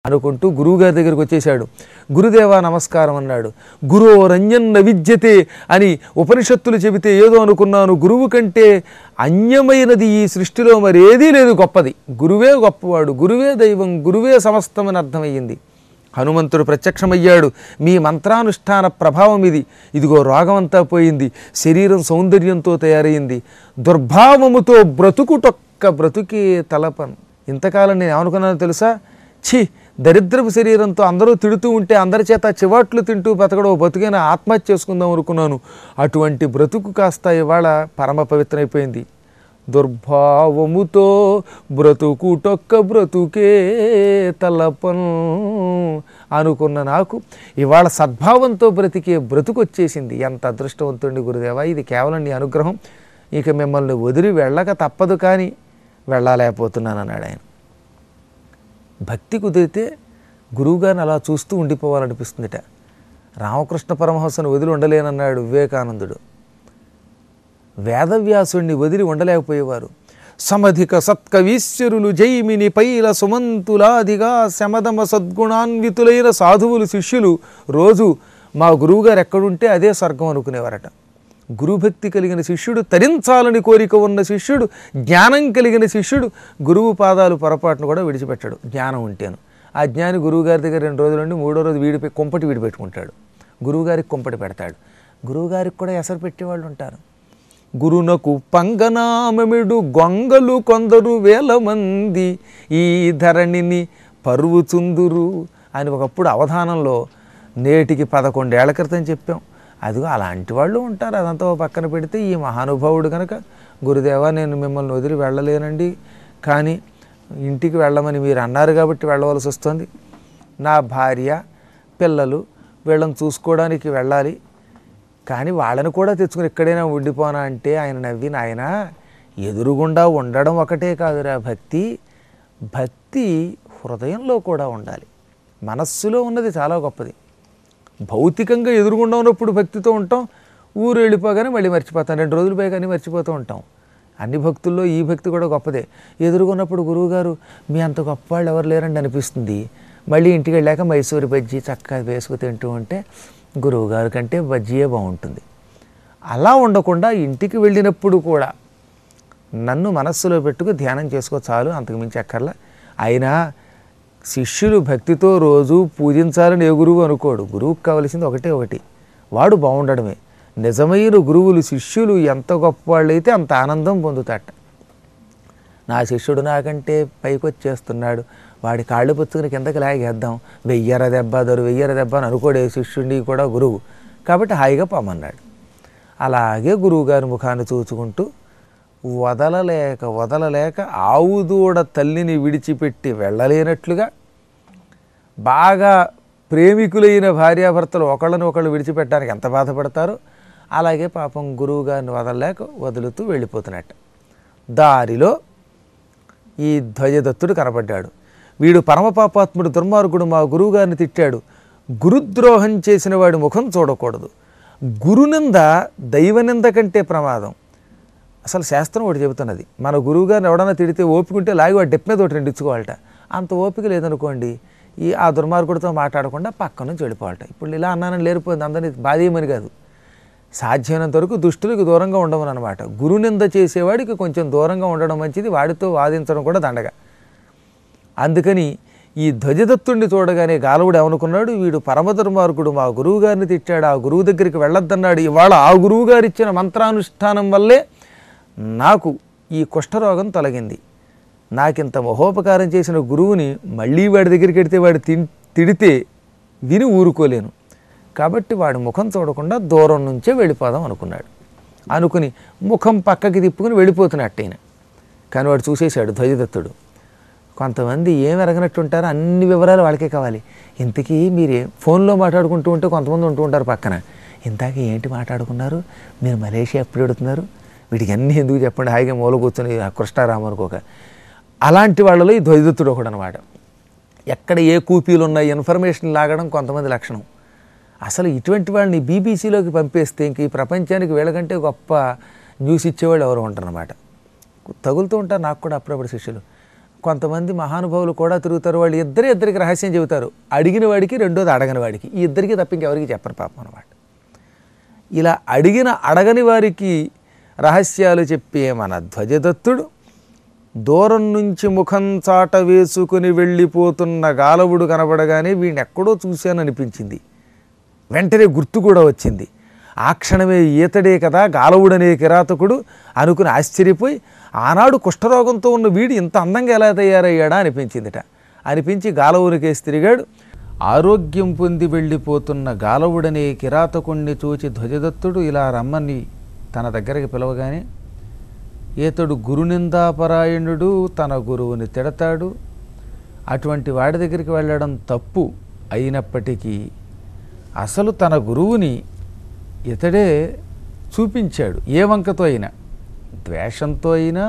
అనుకుంటూ గురువుగారి దగ్గరికి వచ్చేశాడు గురుదేవా నమస్కారం అన్నాడు గురో రంజన్న విద్యతే అని ఉపనిషత్తులు చెబితే ఏదో అనుకున్నాను గురువు కంటే అన్యమైనది ఈ సృష్టిలో మరి ఏదీ లేదు గొప్పది గురువే గొప్పవాడు గురువే దైవం గురువే సమస్తమని అర్థమయ్యింది హనుమంతుడు ప్రత్యక్షమయ్యాడు మీ మంత్రానుష్ఠాన ప్రభావం ఇది ఇదిగో రోగమంతా పోయింది శరీరం సౌందర్యంతో తయారైంది దుర్భావముతో బ్రతుకుటొక్క బ్రతుకే తలపన్ ఇంతకాలం నేను ఏమనుకున్నానో తెలుసా ఛీ దరిద్రపు శరీరంతో అందరూ తిడుతూ ఉంటే అందరి చేత చివాట్లు తింటూ బతకడం ఓ బతుకైనా ఆత్మహత్య చేసుకుందాం అనుకున్నాను అటువంటి బ్రతుకు కాస్త ఇవాళ పరమ పవిత్రమైపోయింది దుర్భావముతో బ్రతుకుటొక్క బ్రతుకే తలపన్ అనుకున్న నాకు ఇవాళ సద్భావంతో బ్రతికే బ్రతుకు వచ్చేసింది ఎంత అదృష్టవంతుడి గురుదేవా ఇది కేవలం నీ అనుగ్రహం ఇక మిమ్మల్ని వదిలి వెళ్ళక తప్పదు కానీ వెళ్ళలేకపోతున్నాను అన్నాడు ఆయన భక్తి కుదిరితే గురువుగారిని అలా చూస్తూ ఉండిపోవాలనిపిస్తుందిట రామకృష్ణ పరమహంసను వదిలి ఉండలేనన్నాడు వివేకానందుడు వేదవ్యాసుణ్ణి వదిలి ఉండలేకపోయేవారు సమధిక సత్కవీశ్వరులు జైమిని పైల సుమంతులాదిగా శమదమ సద్గుణాన్వితులైన సాధువులు శిష్యులు రోజు మా గురువుగారు ఎక్కడుంటే అదే స్వర్గం అనుకునేవారట గురుభక్తి కలిగిన శిష్యుడు తరించాలని కోరిక ఉన్న శిష్యుడు జ్ఞానం కలిగిన శిష్యుడు గురువు పాదాలు పొరపాటును కూడా విడిచిపెట్టాడు జ్ఞానం ఉంటేను ఆ జ్ఞాని గురువుగారి దగ్గర రెండు రోజుల నుండి మూడో రోజు వీడి కుంపటి వీడి పెట్టుకుంటాడు గురువుగారికి కుంపటి పెడతాడు గురువుగారికి కూడా ఎసరు పెట్టేవాళ్ళు ఉంటారు గురునకు పంగనామమిడు గొంగలు కొందరు వేల మంది ఈ ధరణిని పరువుచుందురు అని ఒకప్పుడు అవధానంలో నేటికి పదకొండేళ్ల క్రితం చెప్పాం అదిగో అలాంటి వాళ్ళు ఉంటారు అదంతా ఓ పక్కన పెడితే ఈ మహానుభావుడు కనుక గురుదేవా నేను మిమ్మల్ని వదిలి వెళ్ళలేనండి కానీ ఇంటికి వెళ్ళమని మీరు అన్నారు కాబట్టి వెళ్ళవలసి వస్తుంది నా భార్య పిల్లలు వీళ్ళని చూసుకోవడానికి వెళ్ళాలి కానీ వాళ్ళని కూడా తెచ్చుకుని ఎక్కడైనా ఉండిపోనా అంటే ఆయన నవ్వి నాయన ఎదురుగుండా ఉండడం ఒకటే కాదురా భక్తి భక్తి హృదయంలో కూడా ఉండాలి మనస్సులో ఉన్నది చాలా గొప్పది భౌతికంగా ఎదురుగుండా ఉన్నప్పుడు భక్తితో ఉంటాం ఊరు వెళ్ళిపోగానే మళ్ళీ మర్చిపోతాం రెండు రోజులు పోయగానే మర్చిపోతూ ఉంటాం అన్ని భక్తుల్లో ఈ భక్తి కూడా గొప్పదే ఎదురుగున్నప్పుడు గురువుగారు మీ అంత గొప్ప వాళ్ళు ఎవరు లేరండి అనిపిస్తుంది మళ్ళీ ఇంటికి వెళ్ళాక మైసూరు బజ్జీ చక్కగా వేసుకు తింటూ ఉంటే గురువుగారి కంటే బజ్జీయే బాగుంటుంది అలా ఉండకుండా ఇంటికి వెళ్ళినప్పుడు కూడా నన్ను మనస్సులో పెట్టుకు ధ్యానం చేసుకో చాలు అంతకు మించి అక్కర్లా అయినా శిష్యులు భక్తితో రోజు పూజించాలని ఏ గురువు అనుకోడు గురువుకు కావలసింది ఒకటే ఒకటి వాడు బాగుండడమే నిజమైన గురువులు శిష్యులు ఎంత గొప్పవాళ్ళైతే అంత ఆనందం పొందుతాట నా శిష్యుడు నాకంటే పైకొచ్చేస్తున్నాడు వాడి కాళ్ళు పుచ్చుకుని కిందకి లాగేద్దాం వెయ్యర దెబ్బ దొరు వెయ్యర దెబ్బ అని అనుకోడే శిష్యుడిని కూడా గురువు కాబట్టి హాయిగా పొమ్మన్నాడు అలాగే గురువుగారి ముఖాన్ని చూచుకుంటూ వదలలేక వదలలేక ఆవు దూడ తల్లిని విడిచిపెట్టి వెళ్ళలేనట్లుగా బాగా ప్రేమికులైన భార్యాభర్తలు ఒకళ్ళని ఒకళ్ళు విడిచిపెట్టడానికి ఎంత బాధపడతారో అలాగే పాపం గురువు గారిని వదలలేక వదులుతూ వెళ్ళిపోతున్నట్ట దారిలో ఈ ధ్వజదత్తుడు కనపడ్డాడు వీడు పరమపాపాత్ముడు దుర్మార్గుడు మా గురువుగారిని తిట్టాడు గురుద్రోహం చేసిన వాడి ముఖం చూడకూడదు గురునింద దైవనింద కంటే ప్రమాదం అసలు శాస్త్రం ఒకటి చెబుతున్నది మన గురువుగారిని ఎవడన్నా తిడితే ఓపిక ఉంటే లాగి వాడు డెప్ మీద ఒకటి రెండు ఇచ్చుకోవాలట అంత ఓపిక లేదనుకోండి ఈ ఆ దుర్మార్గుడితో మాట్లాడకుండా పక్క నుంచి వెళ్ళిపోవాలట ఇప్పుడు ఇలా అన్నానని లేరిపోయింది అందరినీ బాధేయమని కాదు సాధ్యమైనంత వరకు దుష్టులకు దూరంగా ఉండమని అనమాట గురునింద చేసేవాడికి కొంచెం దూరంగా ఉండడం మంచిది వాడితో వాదించడం కూడా దండగా అందుకని ఈ ధ్వజదత్తుణ్ణి చూడగానే గాలవుడు ఏమనుకున్నాడు వీడు పరమధర్మార్గుడు మా గురువు గారిని తిట్టాడు ఆ గురువు దగ్గరికి వెళ్ళొద్దన్నాడు ఇవాళ ఆ గురువు గారు ఇచ్చిన మంత్రానుష్ఠానం వల్లే నాకు ఈ కుష్ఠరోగం తొలగింది నాకింత మహోపకారం చేసిన గురువుని మళ్ళీ వాడి దగ్గరికి వెడితే వాడు తిన్ తిడితే విని ఊరుకోలేను కాబట్టి వాడి ముఖం చూడకుండా దూరం నుంచే వెళ్ళిపోదాం అనుకున్నాడు అనుకుని ముఖం పక్కకి తిప్పుకుని వెళ్ళిపోతున్నట్టు ఆయన కానీ వాడు చూసేశాడు ధ్వజదత్తుడు కొంతమంది ఏం ఎరగనట్టు ఉంటారో అన్ని వివరాలు వాళ్ళకే కావాలి ఇంతకీ మీరే ఫోన్లో మాట్లాడుకుంటూ ఉంటే కొంతమంది ఉంటూ ఉంటారు పక్కన ఇందాక ఏంటి మాట్లాడుకున్నారు మీరు మలేషియా ఎప్పుడు ఎడుతున్నారు వీటికి అన్నీ ఎందుకు చెప్పండి హాయిగా మూల కూర్చొని ఆ కృష్ణారామ అనుకోక అలాంటి వాళ్ళలో ఈ ధ్వజదత్తుడు ఒకడు అనమాట ఎక్కడ ఏ కూపీలు ఉన్నాయి ఇన్ఫర్మేషన్ లాగడం కొంతమంది లక్షణం అసలు ఇటువంటి వాళ్ళని బీబీసీలోకి పంపేస్తే ఇంక ఈ ప్రపంచానికి వీళ్ళకంటే గొప్ప న్యూస్ ఇచ్చేవాళ్ళు ఎవరు ఉంటారన్నమాట తగులుతూ ఉంటారు నాకు కూడా అప్పుడప్పుడు శిష్యులు కొంతమంది మహానుభావులు కూడా తిరుగుతారు వాళ్ళు ఇద్దరే ఇద్దరికి రహస్యం చెబుతారు అడిగిన వాడికి రెండోది అడగని వాడికి ఈ ఇద్దరికి తప్ప ఇంకెవరికి చెప్పరు పాపం అనమాట ఇలా అడిగిన అడగని వారికి రహస్యాలు చెప్పే మన ధ్వజదత్తుడు దూరం నుంచి ముఖం చాట వేసుకుని వెళ్ళిపోతున్న గాలవుడు కనబడగానే వీడిని ఎక్కడో చూశాను అనిపించింది వెంటనే గుర్తు కూడా వచ్చింది ఆ క్షణమే ఈతడే కదా గాలవుడనే కిరాతకుడు అనుకుని ఆశ్చర్యపోయి ఆనాడు కుష్ఠరోగంతో ఉన్న వీడు ఇంత అందంగా ఎలా తయారయ్యాడా అనిపించిందిట అనిపించి గాలవునికేసి తిరిగాడు ఆరోగ్యం పొంది వెళ్ళిపోతున్న గాలవుడనే కిరాతకుణ్ణి చూచి ధ్వజదత్తుడు ఇలా రమ్మని తన దగ్గరికి పిలవగానే ఈతడు గురునిందాపరాయణుడు తన గురువుని తిడతాడు అటువంటి వాడి దగ్గరికి వెళ్ళడం తప్పు అయినప్పటికీ అసలు తన గురువుని ఇతడే చూపించాడు ఏ వంకతో అయినా ద్వేషంతో అయినా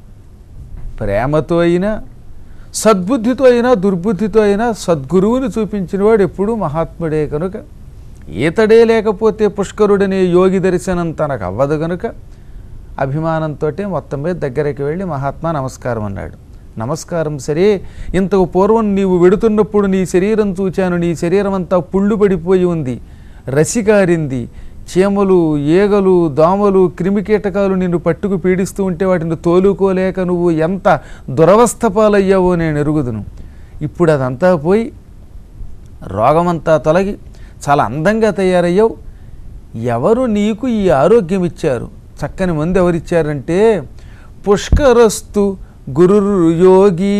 ప్రేమతో అయినా సద్బుద్ధితో అయినా దుర్బుద్ధితో అయినా సద్గురువుని చూపించినవాడు ఎప్పుడూ మహాత్ముడే కనుక ఈతడే లేకపోతే పుష్కరుడనే యోగి దర్శనం తనకు అవ్వదు కనుక అభిమానంతో మొత్తం మీద దగ్గరికి వెళ్ళి మహాత్మా నమస్కారం అన్నాడు నమస్కారం సరే ఇంతకు పూర్వం నీవు వెడుతున్నప్పుడు నీ శరీరం చూచాను నీ శరీరం అంతా పుళ్ళు పడిపోయి ఉంది రసికారింది చీమలు ఈగలు దోమలు క్రిమికీటకాలు నిన్ను పట్టుకు పీడిస్తూ ఉంటే వాటిని తోలుకోలేక నువ్వు ఎంత దురవస్థ పాలయ్యావో నేను ఎరుగుదును ఇప్పుడు అదంతా పోయి రోగమంతా తొలగి చాలా అందంగా తయారయ్యావు ఎవరు నీకు ఈ ఆరోగ్యం ఇచ్చారు చక్కని మందు ఎవరిచ్చారంటే పుష్కరస్తు గురుర్ యోగి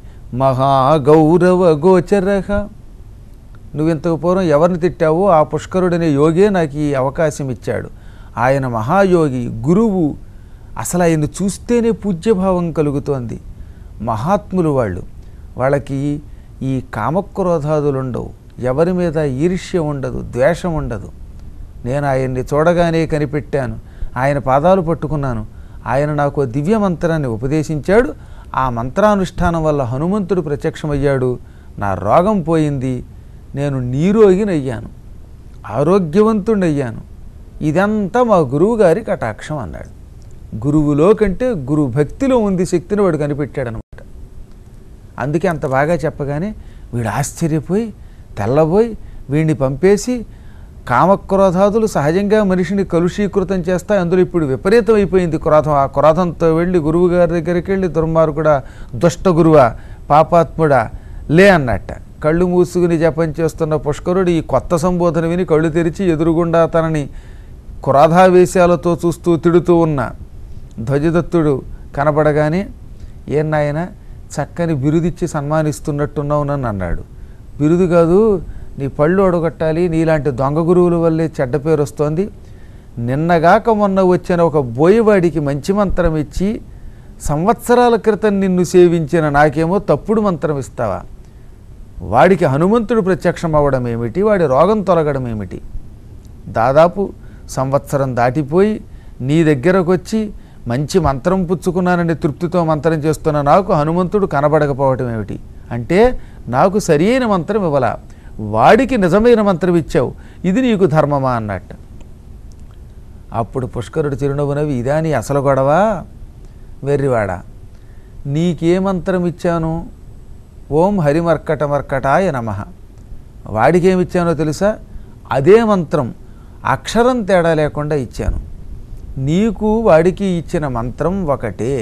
మహాగౌరవ గోచరహ నువ్వు ఇంతకు పూర్వం ఎవరిని తిట్టావో ఆ పుష్కరుడనే యోగే నాకు ఈ అవకాశం ఇచ్చాడు ఆయన మహాయోగి గురువు అసలు ఆయన్ని చూస్తేనే పూజ్యభావం కలుగుతోంది మహాత్ములు వాళ్ళు వాళ్ళకి ఈ కామక్రోధాదులు ఉండవు ఎవరి మీద ఈర్ష్య ఉండదు ద్వేషం ఉండదు నేను ఆయన్ని చూడగానే కనిపెట్టాను ఆయన పాదాలు పట్టుకున్నాను ఆయన నాకు ఓ దివ్య మంత్రాన్ని ఉపదేశించాడు ఆ మంత్రానుష్ఠానం వల్ల హనుమంతుడు ప్రత్యక్షమయ్యాడు నా రోగం పోయింది నేను నీరోగినయ్యాను ఆరోగ్యవంతుడయ్యాను ఇదంతా మా గురువు గారి కటాక్షం అన్నాడు గురువులో కంటే గురు భక్తిలో ఉంది శక్తిని వాడు కనిపెట్టాడనమాట అందుకే అంత బాగా చెప్పగానే వీడు ఆశ్చర్యపోయి తెల్లబోయి వీడిని పంపేసి కామక్రోధాదులు సహజంగా మనిషిని కలుషీకృతం చేస్తాయి అందులో ఇప్పుడు విపరీతం అయిపోయింది క్రోధం ఆ క్రోధంతో వెళ్ళి గురువు గారి దగ్గరికి వెళ్ళి దుర్మార్గుడా దుష్ట గురువా పాపాత్ముడా లే అన్నట్ట కళ్ళు మూసుకుని జపం చేస్తున్న పుష్కరుడు ఈ కొత్త సంబోధన విని కళ్ళు తెరిచి ఎదురుగుండా తనని క్రోధావేశాలతో చూస్తూ తిడుతూ ఉన్న ధ్వజదత్తుడు కనబడగానే ఏం నాయన చక్కని బిరుదిచ్చి సన్మానిస్తున్నట్టున్నావు నన్ను అన్నాడు బిరుదు కాదు నీ పళ్ళు ఒడగొట్టాలి నీలాంటి దొంగ గురువుల వల్లే చెడ్డ పేరు వస్తోంది నిన్నగాక మొన్న వచ్చిన ఒక బోయవాడికి మంచి మంత్రం ఇచ్చి సంవత్సరాల క్రితం నిన్ను సేవించిన నాకేమో తప్పుడు మంత్రం ఇస్తావా వాడికి హనుమంతుడు ప్రత్యక్షం అవ్వడం ఏమిటి వాడి రోగం తొలగడం ఏమిటి దాదాపు సంవత్సరం దాటిపోయి నీ దగ్గరకు వచ్చి మంచి మంత్రం పుచ్చుకున్నానని తృప్తితో మంత్రం చేస్తున్న నాకు హనుమంతుడు కనబడకపోవటం ఏమిటి అంటే నాకు సరియైన మంత్రం ఇవ్వలా వాడికి నిజమైన మంత్రం ఇచ్చావు ఇది నీకు ధర్మమా అన్నట్టు అప్పుడు పుష్కరుడు చిరునవ్వు నవ్వి ఇదా నీ అసలు గొడవ వెర్రివాడా నీకే మంత్రం ఇచ్చాను ఓం హరిమర్కట మర్కటాయ నమ వాడికేమిచ్చానో తెలుసా అదే మంత్రం అక్షరం తేడా లేకుండా ఇచ్చాను నీకు వాడికి ఇచ్చిన మంత్రం ఒకటే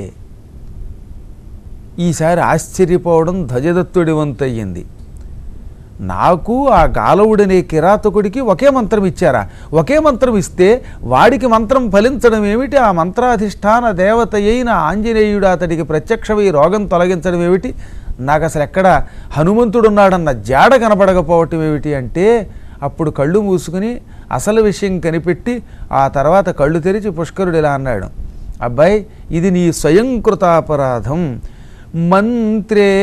ఈసారి ఆశ్చర్యపోవడం ధ్వజదత్తుడి వంతయ్యింది నాకు ఆ గాలవుడనే కిరాతకుడికి ఒకే మంత్రం ఇచ్చారా ఒకే మంత్రం ఇస్తే వాడికి మంత్రం ఫలించడం ఏమిటి ఆ మంత్రాధిష్టాన దేవత అయిన ఆంజనేయుడు అతడికి ప్రత్యక్షమై రోగం తొలగించడం ఏమిటి నాకు అసలు ఎక్కడ హనుమంతుడున్నాడన్న జాడ కనబడకపోవటం ఏమిటి అంటే అప్పుడు కళ్ళు మూసుకుని అసలు విషయం కనిపెట్టి ఆ తర్వాత కళ్ళు తెరిచి పుష్కరుడు ఇలా అన్నాడు అబ్బాయి ఇది నీ స్వయంకృతాపరాధం మంత్రే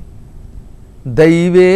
దైవే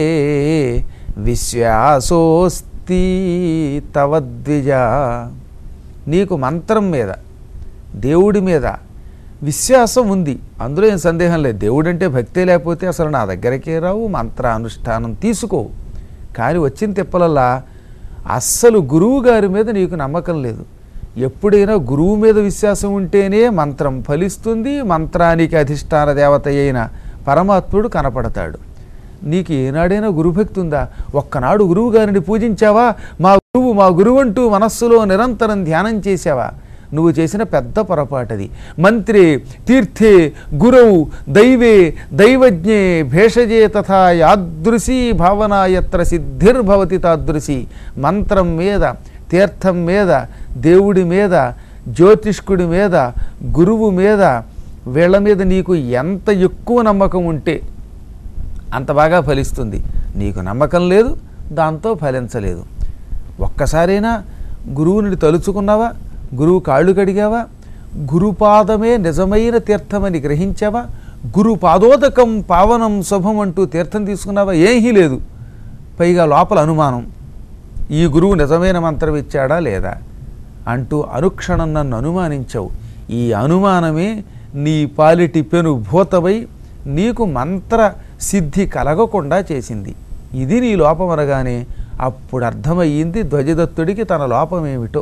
విశ్వాసోస్తి తవ ద్విజ నీకు మంత్రం మీద దేవుడి మీద విశ్వాసం ఉంది అందులో ఏం సందేహం లేదు దేవుడంటే భక్తే లేకపోతే అసలు నా దగ్గరికే రావు మంత్ర అనుష్ఠానం తీసుకో కానీ వచ్చిన తిప్పలల్లా అస్సలు గురువు గారి మీద నీకు నమ్మకం లేదు ఎప్పుడైనా గురువు మీద విశ్వాసం ఉంటేనే మంత్రం ఫలిస్తుంది మంత్రానికి అధిష్టాన దేవత అయిన పరమాత్ముడు కనపడతాడు నీకు ఏనాడైనా గురుభక్తి ఉందా ఒక్కనాడు గురువు గారిని పూజించావా మా గురువు మా గురువు అంటూ మనస్సులో నిరంతరం ధ్యానం చేసావా నువ్వు చేసిన పెద్ద పొరపాటది మంత్రే తీర్థే గురవు దైవే దైవజ్ఞే భేషజే తథా యాదృశీ భావన యత్ర సిద్ధిర్భవతి తాదృశి మంత్రం మీద తీర్థం మీద దేవుడి మీద జ్యోతిష్కుడి మీద గురువు మీద వీళ్ళ మీద నీకు ఎంత ఎక్కువ నమ్మకం ఉంటే అంత బాగా ఫలిస్తుంది నీకు నమ్మకం లేదు దాంతో ఫలించలేదు ఒక్కసారైనా గురువుని తలుచుకున్నావా గురువు కాళ్ళు కడిగావా గురుపాదమే నిజమైన తీర్థమని గ్రహించావా గురు పాదోదకం పావనం శుభం అంటూ తీర్థం తీసుకున్నావా ఏమీ లేదు పైగా లోపల అనుమానం ఈ గురువు నిజమైన మంత్రం ఇచ్చాడా లేదా అంటూ అనుక్షణం నన్ను అనుమానించావు ఈ అనుమానమే నీ పాలిటి పెను భూతమై నీకు మంత్ర సిద్ధి కలగకుండా చేసింది ఇది నీ లోపం అనగానే అప్పుడు అర్థమయ్యింది ధ్వజదత్తుడికి తన లోపమేమిటో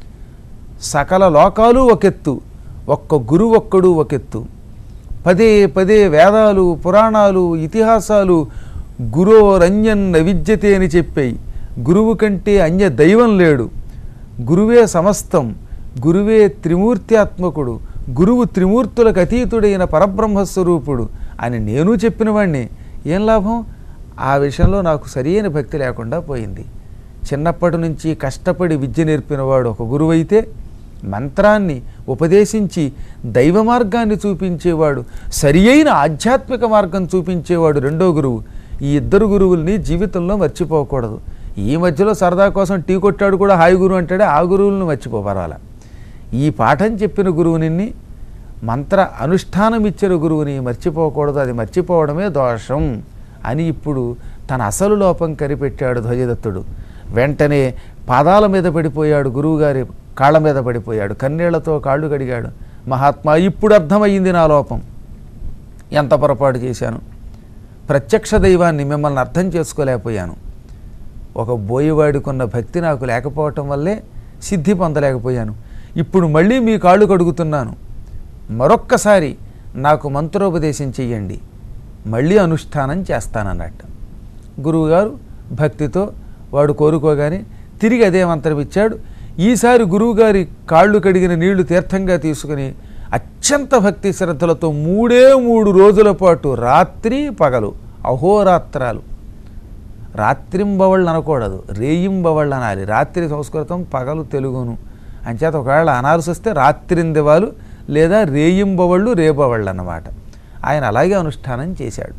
సకల లోకాలు ఒకెత్తు ఒక్క గురువు ఒక్కడు ఒకెత్తు పదే పదే వేదాలు పురాణాలు ఇతిహాసాలు గురోరంజన్ విద్యతే అని చెప్పాయి గురువు కంటే అన్య దైవం లేడు గురువే సమస్తం గురువే త్రిమూర్త్యాత్మకుడు గురువు త్రిమూర్తులకు అతీతుడైన పరబ్రహ్మస్వరూపుడు అని నేను చెప్పిన వాణ్ణి ఏం లాభం ఆ విషయంలో నాకు సరియైన భక్తి లేకుండా పోయింది చిన్నప్పటి నుంచి కష్టపడి విద్య నేర్పినవాడు ఒక గురువైతే మంత్రాన్ని ఉపదేశించి దైవ మార్గాన్ని చూపించేవాడు సరి అయిన ఆధ్యాత్మిక మార్గం చూపించేవాడు రెండో గురువు ఈ ఇద్దరు గురువుల్ని జీవితంలో మర్చిపోకూడదు ఈ మధ్యలో సరదా కోసం టీ కొట్టాడు కూడా హాయి గురువు అంటాడే ఆ గురువులను మర్చిపోపరాల ఈ పాఠం చెప్పిన గురువుని మంత్ర అనుష్ఠానం ఇచ్చిన గురువుని మర్చిపోకూడదు అది మర్చిపోవడమే దోషం అని ఇప్పుడు తన అసలు లోపం కనిపెట్టాడు ధ్వజదత్తుడు వెంటనే పాదాల మీద పడిపోయాడు గురువుగారి కాళ్ళ మీద పడిపోయాడు కన్నీళ్లతో కాళ్ళు కడిగాడు మహాత్మా ఇప్పుడు అర్థమయ్యింది నా లోపం ఎంత పొరపాటు చేశాను ప్రత్యక్ష దైవాన్ని మిమ్మల్ని అర్థం చేసుకోలేకపోయాను ఒక బోయవాడికున్న భక్తి నాకు లేకపోవటం వల్లే సిద్ధి పొందలేకపోయాను ఇప్పుడు మళ్ళీ మీ కాళ్ళు కడుగుతున్నాను మరొక్కసారి నాకు మంత్రోపదేశం చెయ్యండి మళ్ళీ అనుష్ఠానం చేస్తానన్నట్టు గురువుగారు భక్తితో వాడు కోరుకోగానే తిరిగి అదే మంత్రం ఇచ్చాడు ఈసారి గురువుగారి కాళ్ళు కడిగిన నీళ్లు తీర్థంగా తీసుకుని అత్యంత భక్తి శ్రద్ధలతో మూడే మూడు రోజుల పాటు రాత్రి పగలు అహోరాత్రాలు రాత్రింబవళ్ళు అనకూడదు రేయింబవళ్ళు అనాలి రాత్రి సంస్కృతం పగలు తెలుగును అంచేత ఒకవేళ అనాల్సి వస్తే రాత్రిందివాలు లేదా రేయింబవళ్ళు రేపవళ్ళు అన్నమాట ఆయన అలాగే అనుష్ఠానం చేశాడు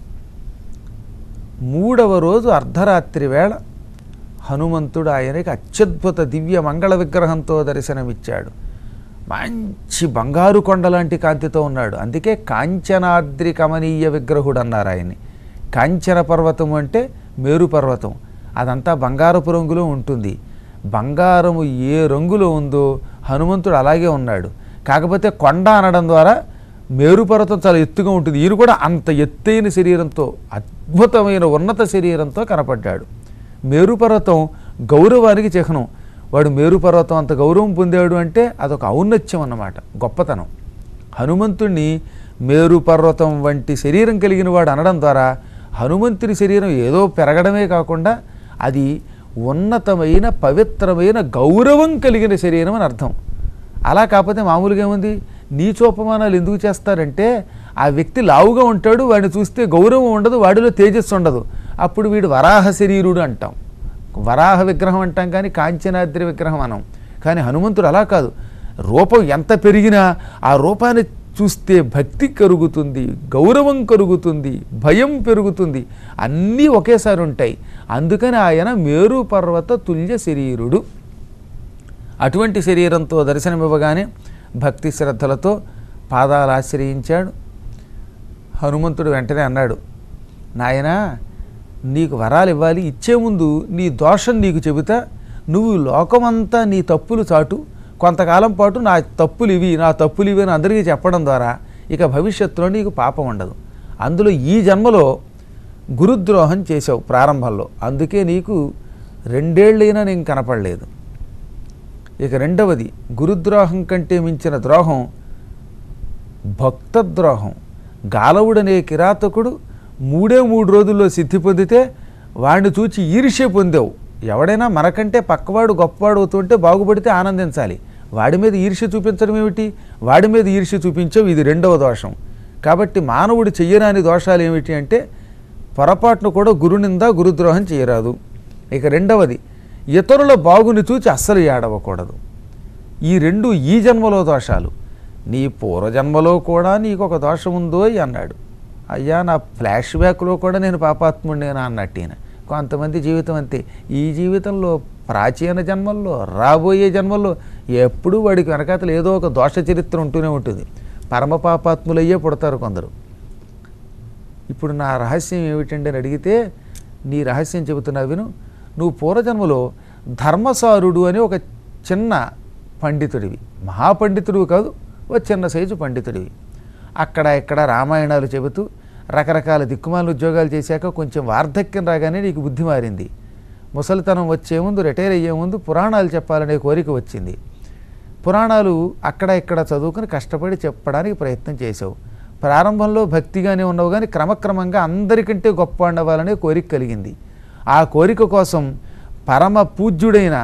మూడవ రోజు అర్ధరాత్రి వేళ హనుమంతుడు ఆయనకి అత్యద్భుత దివ్య మంగళ విగ్రహంతో దర్శనమిచ్చాడు మంచి బంగారు కొండ లాంటి కాంతితో ఉన్నాడు అందుకే కాంచనాద్రి కమనీయ విగ్రహుడు అన్నారు ఆయన్ని కాంచన పర్వతం అంటే మేరు పర్వతం అదంతా బంగారపు రంగులో ఉంటుంది బంగారము ఏ రంగులో ఉందో హనుమంతుడు అలాగే ఉన్నాడు కాకపోతే కొండ అనడం ద్వారా మేరు పర్వతం చాలా ఎత్తుగా ఉంటుంది ఈయన కూడా అంత ఎత్తైన శరీరంతో అద్భుతమైన ఉన్నత శరీరంతో కనపడ్డాడు మేరు పర్వతం గౌరవానికి చిహ్నం వాడు మేరు పర్వతం అంత గౌరవం పొందాడు అంటే అదొక ఔన్నత్యం అన్నమాట గొప్పతనం హనుమంతుణ్ణి మేరు పర్వతం వంటి శరీరం కలిగిన వాడు అనడం ద్వారా హనుమంతుని శరీరం ఏదో పెరగడమే కాకుండా అది ఉన్నతమైన పవిత్రమైన గౌరవం కలిగిన శరీరం అని అర్థం అలా కాకపోతే మామూలుగా ఏముంది నీచోపమానాలు ఎందుకు చేస్తారంటే ఆ వ్యక్తి లావుగా ఉంటాడు వాడిని చూస్తే గౌరవం ఉండదు వాడిలో తేజస్సు ఉండదు అప్పుడు వీడు వరాహ శరీరుడు అంటాం వరాహ విగ్రహం అంటాం కానీ కాంచనాద్రి విగ్రహం అనం కానీ హనుమంతుడు అలా కాదు రూపం ఎంత పెరిగినా ఆ రూపాన్ని చూస్తే భక్తి కరుగుతుంది గౌరవం కరుగుతుంది భయం పెరుగుతుంది అన్నీ ఒకేసారి ఉంటాయి అందుకని ఆయన మేరు పర్వత తుల్య శరీరుడు అటువంటి శరీరంతో దర్శనమివ్వగానే భక్తి శ్రద్ధలతో పాదాలు ఆశ్రయించాడు హనుమంతుడు వెంటనే అన్నాడు నాయనా నీకు వరాలు ఇవ్వాలి ఇచ్చే ముందు నీ దోషం నీకు చెబుతా నువ్వు లోకమంతా నీ తప్పులు చాటు కొంతకాలం పాటు నా తప్పులు ఇవి నా తప్పులు ఇవి అని అందరికీ చెప్పడం ద్వారా ఇక భవిష్యత్తులో నీకు పాపం ఉండదు అందులో ఈ జన్మలో గురుద్రోహం చేసావు ప్రారంభంలో అందుకే నీకు రెండేళ్ళైనా నేను కనపడలేదు ఇక రెండవది గురుద్రోహం కంటే మించిన ద్రోహం భక్త ద్రోహం గాలవుడనే కిరాతకుడు మూడే మూడు రోజుల్లో సిద్ధి పొందితే వాడిని చూచి ఈర్ష్య పొందావు ఎవడైనా మనకంటే పక్కవాడు గొప్పవాడు అవుతుంటే బాగుపడితే ఆనందించాలి వాడి మీద ఈర్ష్య చూపించడం ఏమిటి వాడి మీద ఈర్ష్య చూపించావు ఇది రెండవ దోషం కాబట్టి మానవుడు చెయ్యరాని దోషాలు ఏమిటి అంటే పొరపాటును కూడా గురునింద గురుద్రోహం చేయరాదు ఇక రెండవది ఇతరుల బాగుని చూచి అస్సలు ఏడవకూడదు ఈ రెండు ఈ జన్మలో దోషాలు నీ పూర్వజన్మలో కూడా నీకు ఒక దోషం ఉందో అన్నాడు అయ్యా నా ఫ్లాష్ బ్యాక్లో కూడా నేను పాపాత్ముడినేనా అన్నట్టు ఈయన కొంతమంది జీవితం అంతే ఈ జీవితంలో ప్రాచీన జన్మల్లో రాబోయే జన్మల్లో ఎప్పుడూ వాడికి వెనకాతలు ఏదో ఒక దోష చరిత్ర ఉంటూనే ఉంటుంది పరమ పాపాత్ములయ్యే పుడతారు కొందరు ఇప్పుడు నా రహస్యం ఏమిటండి అని అడిగితే నీ రహస్యం చెబుతున్నా విను నువ్వు పూర్వజన్మలో ధర్మసారుడు అని ఒక చిన్న పండితుడివి మహాపండితుడివి కాదు ఒక చిన్న సైజు పండితుడివి అక్కడ ఇక్కడ రామాయణాలు చెబుతూ రకరకాల దిక్కుమాల ఉద్యోగాలు చేశాక కొంచెం వార్ధక్యం రాగానే నీకు బుద్ధి మారింది ముసలితనం వచ్చే ముందు రిటైర్ అయ్యే ముందు పురాణాలు చెప్పాలనే కోరిక వచ్చింది పురాణాలు అక్కడ ఇక్కడ చదువుకుని కష్టపడి చెప్పడానికి ప్రయత్నం చేసావు ప్రారంభంలో భక్తిగానే ఉన్నావు కానీ క్రమక్రమంగా అందరికంటే గొప్ప అవ్వాలనే కోరిక కలిగింది ఆ కోరిక కోసం పరమ పూజ్యుడైన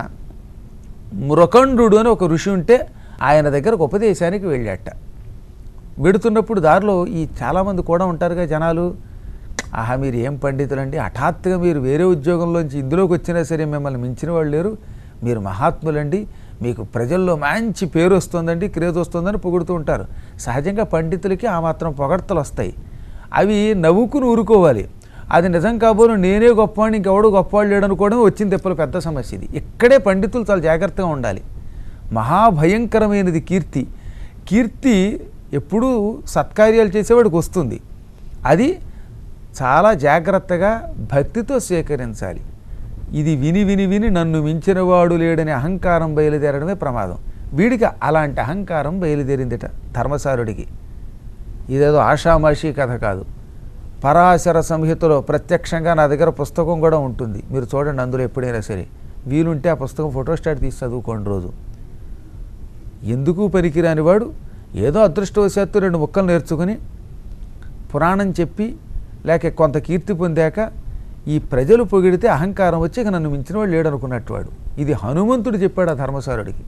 మురకండు అని ఒక ఋషి ఉంటే ఆయన దగ్గరకు ఉపదేశానికి వెళ్ళాట వెడుతున్నప్పుడు దారిలో ఈ చాలామంది కూడా ఉంటారుగా జనాలు ఆహా మీరు ఏం పండితులండి హఠాత్తుగా మీరు వేరే ఉద్యోగంలోంచి ఇందులోకి వచ్చినా సరే మిమ్మల్ని మించిన వాళ్ళు లేరు మీరు మహాత్ములండి మీకు ప్రజల్లో మంచి పేరు వస్తుందండి క్రేజ్ వస్తుందని పొగుడుతూ ఉంటారు సహజంగా పండితులకి ఆ మాత్రం పొగడ్తలు వస్తాయి అవి నవ్వుకుని ఊరుకోవాలి అది నిజం కాబోలు నేనే గొప్పవాడిని ఇంకెవడు గొప్పవాడు లేడు అనుకోవడం వచ్చిన తెప్పలు పెద్ద సమస్య ఇది ఇక్కడే పండితులు చాలా జాగ్రత్తగా ఉండాలి మహాభయంకరమైనది కీర్తి కీర్తి ఎప్పుడూ సత్కార్యాలు చేసేవాడికి వస్తుంది అది చాలా జాగ్రత్తగా భక్తితో స్వీకరించాలి ఇది విని విని విని నన్ను మించినవాడు లేడని అహంకారం బయలుదేరడమే ప్రమాదం వీడికి అలాంటి అహంకారం బయలుదేరిందిట ధర్మసారుడికి ఇదేదో ఆషామాషి కథ కాదు పరాశర సంహితలో ప్రత్యక్షంగా నా దగ్గర పుస్తకం కూడా ఉంటుంది మీరు చూడండి అందులో ఎప్పుడైనా సరే వీలుంటే ఆ పుస్తకం ఫోటోస్టాట్ తీసి చదువుకోండి రోజు ఎందుకు పనికిరాని వాడు ఏదో అదృష్టవశాత్తు రెండు ముక్కలు నేర్చుకుని పురాణం చెప్పి లేక కొంత కీర్తి పొందాక ఈ ప్రజలు పొగిడితే అహంకారం వచ్చి ఇక నన్ను మించిన వాడు లేడు అనుకున్నట్టు వాడు ఇది హనుమంతుడు చెప్పాడు ఆ ధర్మసారుడికి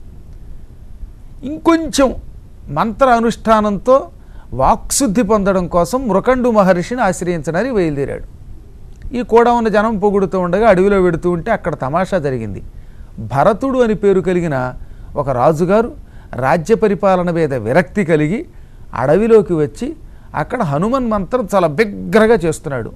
ఇంకొంచెం మంత్ర అనుష్ఠానంతో వాక్శుద్ధి పొందడం కోసం మృకండు మహర్షిని ఆశ్రయించడానికి బయలుదేరాడు ఈ కూడా ఉన్న జనం పొగుడుతూ ఉండగా అడవిలో వెడుతూ ఉంటే అక్కడ తమాషా జరిగింది భరతుడు అని పేరు కలిగిన ఒక రాజుగారు రాజ్య పరిపాలన మీద విరక్తి కలిగి అడవిలోకి వచ్చి అక్కడ హనుమన్ మంత్రం చాలా బిగ్గరగా చేస్తున్నాడు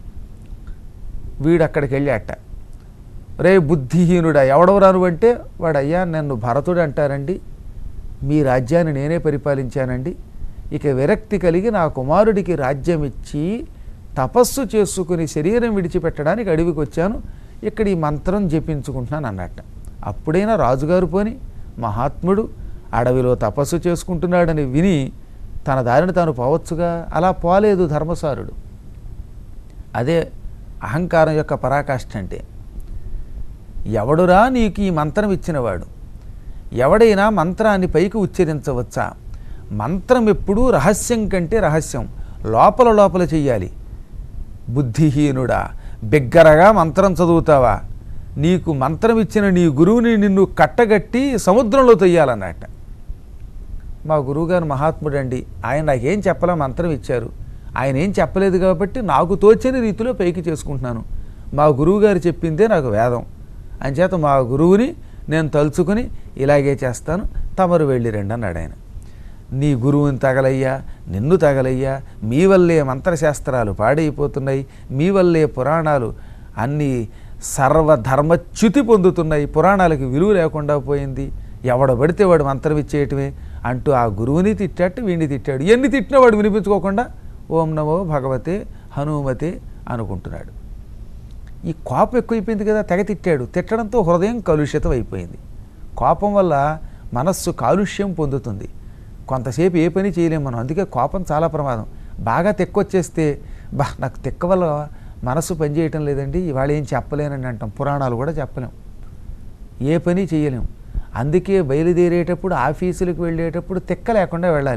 వీడు అక్కడికి వెళ్ళాట రే బుద్ధిహీనుడా ఎవడవరాను అంటే వాడు అయ్యా నన్ను భరతుడు అంటారండి మీ రాజ్యాన్ని నేనే పరిపాలించానండి ఇక విరక్తి కలిగి నా కుమారుడికి రాజ్యం ఇచ్చి తపస్సు చేసుకుని శరీరం విడిచిపెట్టడానికి అడవికి వచ్చాను ఇక్కడ ఈ మంత్రం జపించుకుంటున్నాను అన్నట్ట అప్పుడైనా రాజుగారు పోని మహాత్ముడు అడవిలో తపస్సు చేసుకుంటున్నాడని విని తన దారిని తాను పోవచ్చుగా అలా పోలేదు ధర్మసారుడు అదే అహంకారం యొక్క పరాకాష్ఠ అంటే ఎవడురా నీకు ఈ మంత్రం ఇచ్చినవాడు ఎవడైనా మంత్రాన్ని పైకి ఉచ్చరించవచ్చా మంత్రం ఎప్పుడూ రహస్యం కంటే రహస్యం లోపల లోపల చెయ్యాలి బుద్ధిహీనుడా బిగ్గరగా మంత్రం చదువుతావా నీకు మంత్రం ఇచ్చిన నీ గురువుని నిన్ను కట్టగట్టి సముద్రంలో తొయ్యాలన్నట్ట మా గురువుగారు మహాత్ముడండి ఆయన నాకేం చెప్పలే మంత్రం ఇచ్చారు ఆయన ఏం చెప్పలేదు కాబట్టి నాకు తోచని రీతిలో పైకి చేసుకుంటున్నాను మా గురువుగారు చెప్పిందే నాకు వేదం అంచేత మా గురువుని నేను తలుచుకుని ఇలాగే చేస్తాను తమరు వెళ్ళిరండి అన్నాడు ఆయన నీ గురువుని తగలయ్యా నిన్ను తగలయ్యా మీ వల్లే మంత్రశాస్త్రాలు పాడైపోతున్నాయి మీ వల్లే పురాణాలు అన్నీ సర్వధర్మచ్యుతి పొందుతున్నాయి పురాణాలకి విలువ లేకుండా పోయింది ఎవడ పడితే వాడు మంత్రం ఇచ్చేయటమే అంటూ ఆ గురువుని తిట్టాడు వీడిని తిట్టాడు ఎన్ని తిట్టినా వాడు వినిపించుకోకుండా ఓం నమో భగవతే హనుమతే అనుకుంటున్నాడు ఈ కోపం ఎక్కువైపోయింది కదా తెగ తిట్టాడు తిట్టడంతో హృదయం కలుషితం అయిపోయింది కోపం వల్ల మనస్సు కాలుష్యం పొందుతుంది కొంతసేపు ఏ పని చేయలేము మనం అందుకే కోపం చాలా ప్రమాదం బాగా తెక్కొచ్చేస్తే బా నాకు తెక్క వల్ల మనస్సు పనిచేయటం లేదండి ఇవాళ ఏం చెప్పలేనని అంటాం పురాణాలు కూడా చెప్పలేం ఏ పని చేయలేం అందుకే బయలుదేరేటప్పుడు ఆఫీసులకు వెళ్ళేటప్పుడు తిక్క లేకుండా వెళ్ళాలి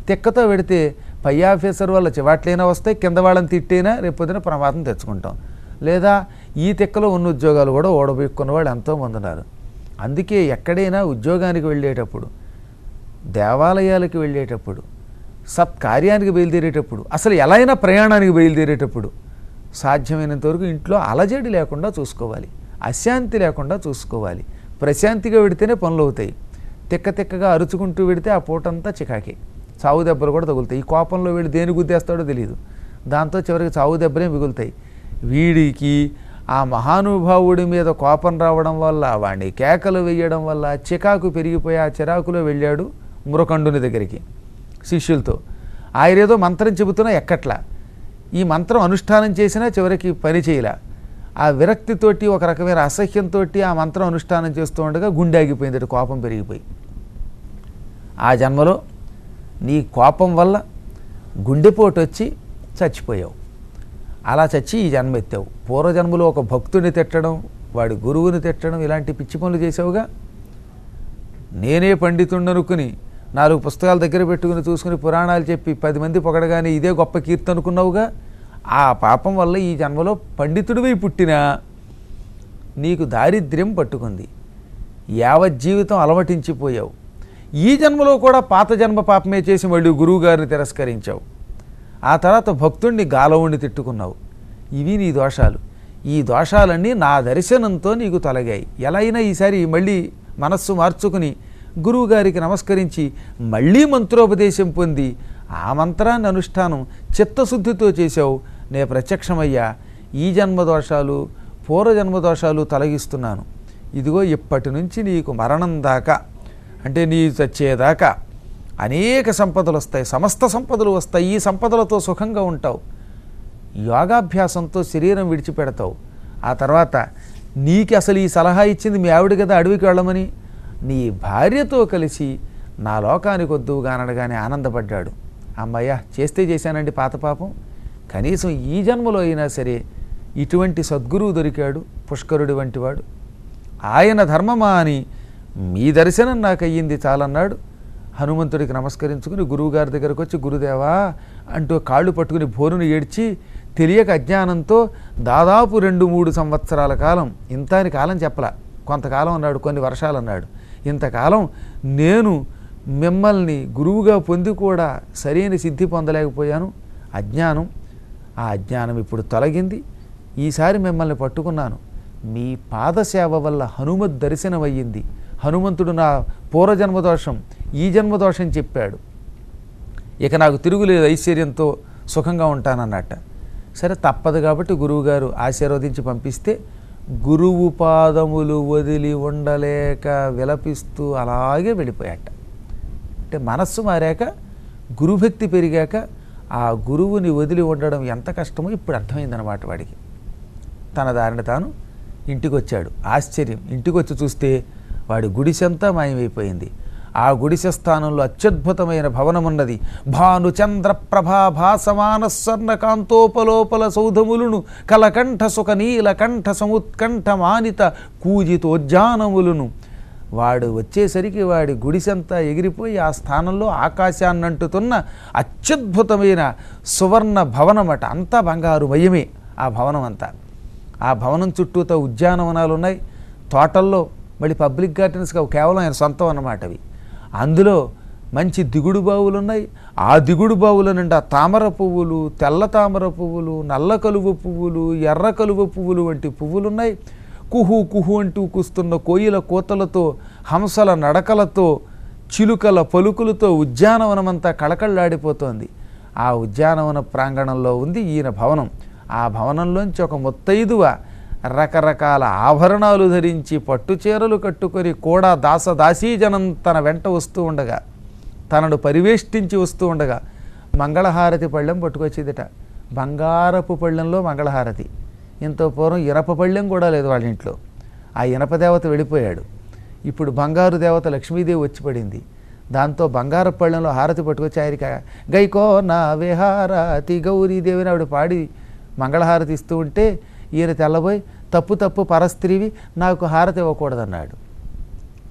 తిక్కతో పెడితే పై ఆఫీసర్ వల్ల చివాట్లైనా వస్తాయి కింద వాళ్ళని తిట్టైనా రేపొద్దున ప్రమాదం తెచ్చుకుంటాం లేదా ఈ తిక్కలో ఉన్న ఉద్యోగాలు కూడా ఓడబెక్కున్న వాళ్ళు ఎంతోమంది ఉన్నారు అందుకే ఎక్కడైనా ఉద్యోగానికి వెళ్ళేటప్పుడు దేవాలయాలకు వెళ్ళేటప్పుడు సత్కార్యానికి బయలుదేరేటప్పుడు అసలు ఎలా అయినా ప్రయాణానికి బయలుదేరేటప్పుడు సాధ్యమైనంత వరకు ఇంట్లో అలజడి లేకుండా చూసుకోవాలి అశాంతి లేకుండా చూసుకోవాలి ప్రశాంతిగా పెడితేనే పనులు అవుతాయి తిక్క తిక్కగా అరుచుకుంటూ పెడితే ఆ పూటంతా చికాకే చావు దెబ్బలు కూడా తగులుతాయి ఈ కోపంలో వీడు దేని గుద్దేస్తాడో తెలియదు దాంతో చివరికి చావు దెబ్బలే మిగులుతాయి వీడికి ఆ మహానుభావుడి మీద కోపం రావడం వల్ల వాడిని కేకలు వేయడం వల్ల చికాకు పెరిగిపోయి ఆ చిరాకులో వెళ్ళాడు మురకండుని దగ్గరికి శిష్యులతో ఆయనేదో మంత్రం చెబుతున్నా ఎక్కట్లా ఈ మంత్రం అనుష్ఠానం చేసినా చివరికి పని చేయలే ఆ విరక్తితోటి ఒక రకమైన అసహ్యంతో ఆ మంత్రం అనుష్ఠానం చేస్తూ ఉండగా గుండె ఆగిపోయింది కోపం పెరిగిపోయి ఆ జన్మలో నీ కోపం వల్ల గుండెపోటు వచ్చి చచ్చిపోయావు అలా చచ్చి ఈ జన్మ ఎత్తావు పూర్వజన్మలో ఒక భక్తుడిని తిట్టడం వాడి గురువుని తిట్టడం ఇలాంటి పిచ్చి పనులు చేసావుగా నేనే పండితుండనుకుని నాలుగు పుస్తకాల దగ్గర పెట్టుకుని చూసుకుని పురాణాలు చెప్పి పది మంది పొగడగానే ఇదే గొప్ప కీర్తి అనుకున్నావుగా ఆ పాపం వల్ల ఈ జన్మలో పండితుడివై పుట్టినా నీకు దారిద్ర్యం పట్టుకుంది యావజ్జీవితం అలవటించిపోయావు ఈ జన్మలో కూడా పాత జన్మ పాపమే చేసి మళ్ళీ గురువుగారిని తిరస్కరించావు ఆ తర్వాత భక్తుణ్ణి గాలవుణ్ణి తిట్టుకున్నావు ఇవి నీ దోషాలు ఈ దోషాలన్నీ నా దర్శనంతో నీకు తొలగాయి ఎలా అయినా ఈసారి మళ్ళీ మనస్సు మార్చుకుని గురువుగారికి నమస్కరించి మళ్ళీ మంత్రోపదేశం పొంది ఆ మంత్రాన్ని అనుష్ఠానం చిత్తశుద్ధితో చేశావు నే ప్రత్యక్షమయ్యా ఈ జన్మ దోషాలు పూర్వజన్మ దోషాలు తొలగిస్తున్నాను ఇదిగో ఇప్పటి నుంచి నీకు మరణం దాకా అంటే నీ చచ్చేదాకా అనేక సంపదలు వస్తాయి సమస్త సంపదలు వస్తాయి ఈ సంపదలతో సుఖంగా ఉంటావు యోగాభ్యాసంతో శరీరం విడిచిపెడతావు ఆ తర్వాత నీకు అసలు ఈ సలహా ఇచ్చింది మీ ఆవిడ కదా అడవికి వెళ్ళమని నీ భార్యతో కలిసి నా లోకానికి వద్దు గానడగానే ఆనందపడ్డాడు అమ్మయ్య చేస్తే చేశానండి పాత పాపం కనీసం ఈ జన్మలో అయినా సరే ఇటువంటి సద్గురువు దొరికాడు పుష్కరుడి వంటివాడు ఆయన ధర్మమా అని మీ దర్శనం నాకు అయ్యింది చాలన్నాడు హనుమంతుడికి నమస్కరించుకుని గురువుగారి దగ్గరకు వచ్చి గురుదేవా అంటూ కాళ్ళు పట్టుకుని భోరును ఏడ్చి తెలియక అజ్ఞానంతో దాదాపు రెండు మూడు సంవత్సరాల కాలం ఇంత అని కాలం చెప్పలా కొంతకాలం అన్నాడు కొన్ని వర్షాలు అన్నాడు ఇంతకాలం నేను మిమ్మల్ని గురువుగా పొంది కూడా సరైన సిద్ధి పొందలేకపోయాను అజ్ఞానం ఆ అజ్ఞానం ఇప్పుడు తొలగింది ఈసారి మిమ్మల్ని పట్టుకున్నాను మీ పాదసేవ వల్ల హనుమత్ దర్శనమయ్యింది హనుమంతుడు నా పూర్వజన్మ దోషం ఈ జన్మ దోషం చెప్పాడు ఇక నాకు తిరుగులేదు ఐశ్వర్యంతో సుఖంగా ఉంటానన్నట్ట సరే తప్పదు కాబట్టి గురువుగారు ఆశీర్వదించి పంపిస్తే గురువు పాదములు వదిలి ఉండలేక విలపిస్తూ అలాగే వెళ్ళిపోయాట అంటే మనస్సు మారాక గురుభక్తి పెరిగాక ఆ గురువుని వదిలి ఉండడం ఎంత కష్టమో ఇప్పుడు అర్థమైందనమాట వాడికి తన దారిని తాను ఇంటికి వచ్చాడు ఆశ్చర్యం ఇంటికి వచ్చి చూస్తే వాడి గుడిసెంతా మాయమైపోయింది ఆ గుడిసె స్థానంలో అత్యద్భుతమైన భవనం ఉన్నది భాను చంద్ర ప్రభా భాసమాన స్వర్ణ కాంతోపలోపల సౌధములను కలకంఠ సుఖ నీలకంఠ సముత్కంఠ మానిత కూజితోద్యానములను వాడు వచ్చేసరికి వాడి గుడిసెంతా ఎగిరిపోయి ఆ స్థానంలో ఆకాశాన్ని అంటుతున్న అత్యద్భుతమైన సువర్ణ భవనమట అంతా బంగారు మయమే ఆ భవనం అంతా ఆ భవనం చుట్టూతో ఉద్యానవనాలు ఉన్నాయి తోటల్లో మళ్ళీ పబ్లిక్ గార్డెన్స్ కావు కేవలం ఆయన సొంతం అన్నమాట అవి అందులో మంచి దిగుడు బావులు ఉన్నాయి ఆ దిగుడు బావుల నిండా తామర పువ్వులు తెల్ల తామర పువ్వులు నల్ల కలువ పువ్వులు ఎర్ర కలువ పువ్వులు వంటి పువ్వులు ఉన్నాయి కుహు కుహు అంటూ కూస్తున్న కోయిల కోతలతో హంసల నడకలతో చిలుకల పలుకులతో ఉద్యానవనమంతా కళకళలాడిపోతోంది ఆ ఉద్యానవన ప్రాంగణంలో ఉంది ఈయన భవనం ఆ భవనంలోంచి ఒక ముత్తైదువ రకరకాల ఆభరణాలు ధరించి పట్టు చీరలు కట్టుకొని కూడా దాస దాసీజనం తన వెంట వస్తూ ఉండగా తనను పరివేష్టించి వస్తూ ఉండగా మంగళహారతి పళ్ళెం పట్టుకొచ్చేదిట బంగారపు పళ్ళెంలో మంగళహారతి ఇంత పూర్వం ఇనప పళ్ళెం కూడా లేదు వాళ్ళ ఇంట్లో ఆ ఇనప దేవత వెళ్ళిపోయాడు ఇప్పుడు బంగారు దేవత లక్ష్మీదేవి వచ్చి పడింది దాంతో బంగారు పళ్ళెంలో హారతి పట్టుకొచ్చి ఆయనకి గైకో నా విహారతి గౌరీదేవిని ఆవిడ పాడి మంగళహారతి ఇస్తూ ఉంటే ఈయన తెల్లబోయి తప్పు తప్పు పరస్త్రీవి నాకు హారతి ఇవ్వకూడదన్నాడు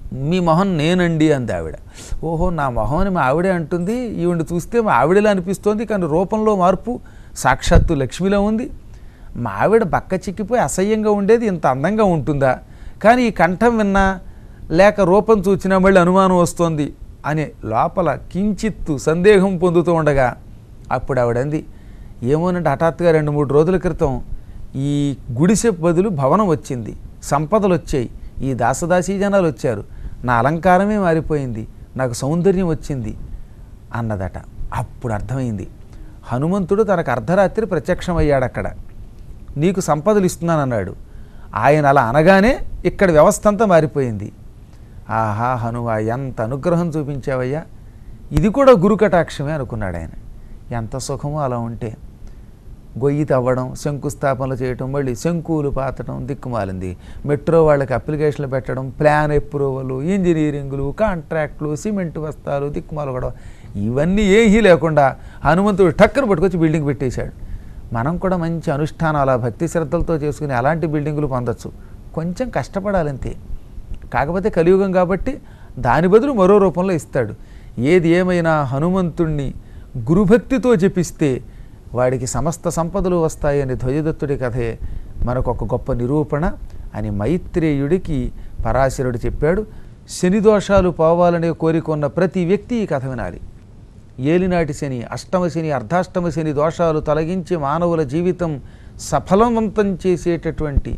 మీ మొహం నేనండి అంది ఆవిడ ఓహో నా మొహం అని మా ఆవిడే అంటుంది ఈవిడ చూస్తే మా ఆవిడలా అనిపిస్తోంది కానీ రూపంలో మార్పు సాక్షాత్తు లక్ష్మిలో ఉంది మా ఆవిడ బక్క చిక్కిపోయి అసహ్యంగా ఉండేది ఇంత అందంగా ఉంటుందా కానీ ఈ కంఠం విన్నా లేక రూపం చూచినా మళ్ళీ అనుమానం వస్తోంది అని లోపల కించిత్తు సందేహం పొందుతూ ఉండగా అప్పుడు ఆవిడంది ఏమోనంటే హఠాత్తుగా రెండు మూడు రోజుల క్రితం ఈ గుడిసె బదులు భవనం వచ్చింది సంపదలు వచ్చాయి ఈ దాసదాసీ జనాలు వచ్చారు నా అలంకారమే మారిపోయింది నాకు సౌందర్యం వచ్చింది అన్నదట అప్పుడు అర్థమైంది హనుమంతుడు తనకు అర్ధరాత్రి ప్రత్యక్షమయ్యాడు అక్కడ నీకు సంపదలు ఇస్తున్నానన్నాడు ఆయన అలా అనగానే ఇక్కడ వ్యవస్థ అంతా మారిపోయింది ఆహా హనుమా ఎంత అనుగ్రహం చూపించావయ్యా ఇది కూడా గురు కటాక్షమే అనుకున్నాడు ఆయన ఎంత సుఖమో అలా ఉంటే గొయ్యి తవ్వడం శంకుస్థాపనలు చేయటం మళ్ళీ శంకులు పాతడం దిక్కుమాలింది మెట్రో వాళ్ళకి అప్లికేషన్లు పెట్టడం ప్లాన్ అప్రూవల్ ఇంజనీరింగ్లు కాంట్రాక్ట్లు సిమెంట్ బస్తాలు దిక్కుమాలు కూడా ఇవన్నీ ఏమీ లేకుండా హనుమంతుడు టక్కన పట్టుకొచ్చి బిల్డింగ్ పెట్టేశాడు మనం కూడా మంచి అనుష్ఠానం అలా భక్తి శ్రద్ధలతో చేసుకుని అలాంటి బిల్డింగులు పొందొచ్చు కొంచెం కష్టపడాలంతే కాకపోతే కలియుగం కాబట్టి దాని బదులు మరో రూపంలో ఇస్తాడు ఏది ఏమైనా హనుమంతుణ్ణి గురుభక్తితో జపిస్తే వాడికి సమస్త సంపదలు వస్తాయని ధ్వజదత్తుడి కథే మనకు ఒక గొప్ప నిరూపణ అని మైత్రేయుడికి పరాశరుడు చెప్పాడు శని దోషాలు పోవాలనే కోరిక ఉన్న ప్రతి వ్యక్తి ఈ కథ వినాలి ఏలినాటి శని అష్టమ శని అర్ధాష్టమ శని దోషాలు తొలగించి మానవుల జీవితం సఫలవంతం చేసేటటువంటి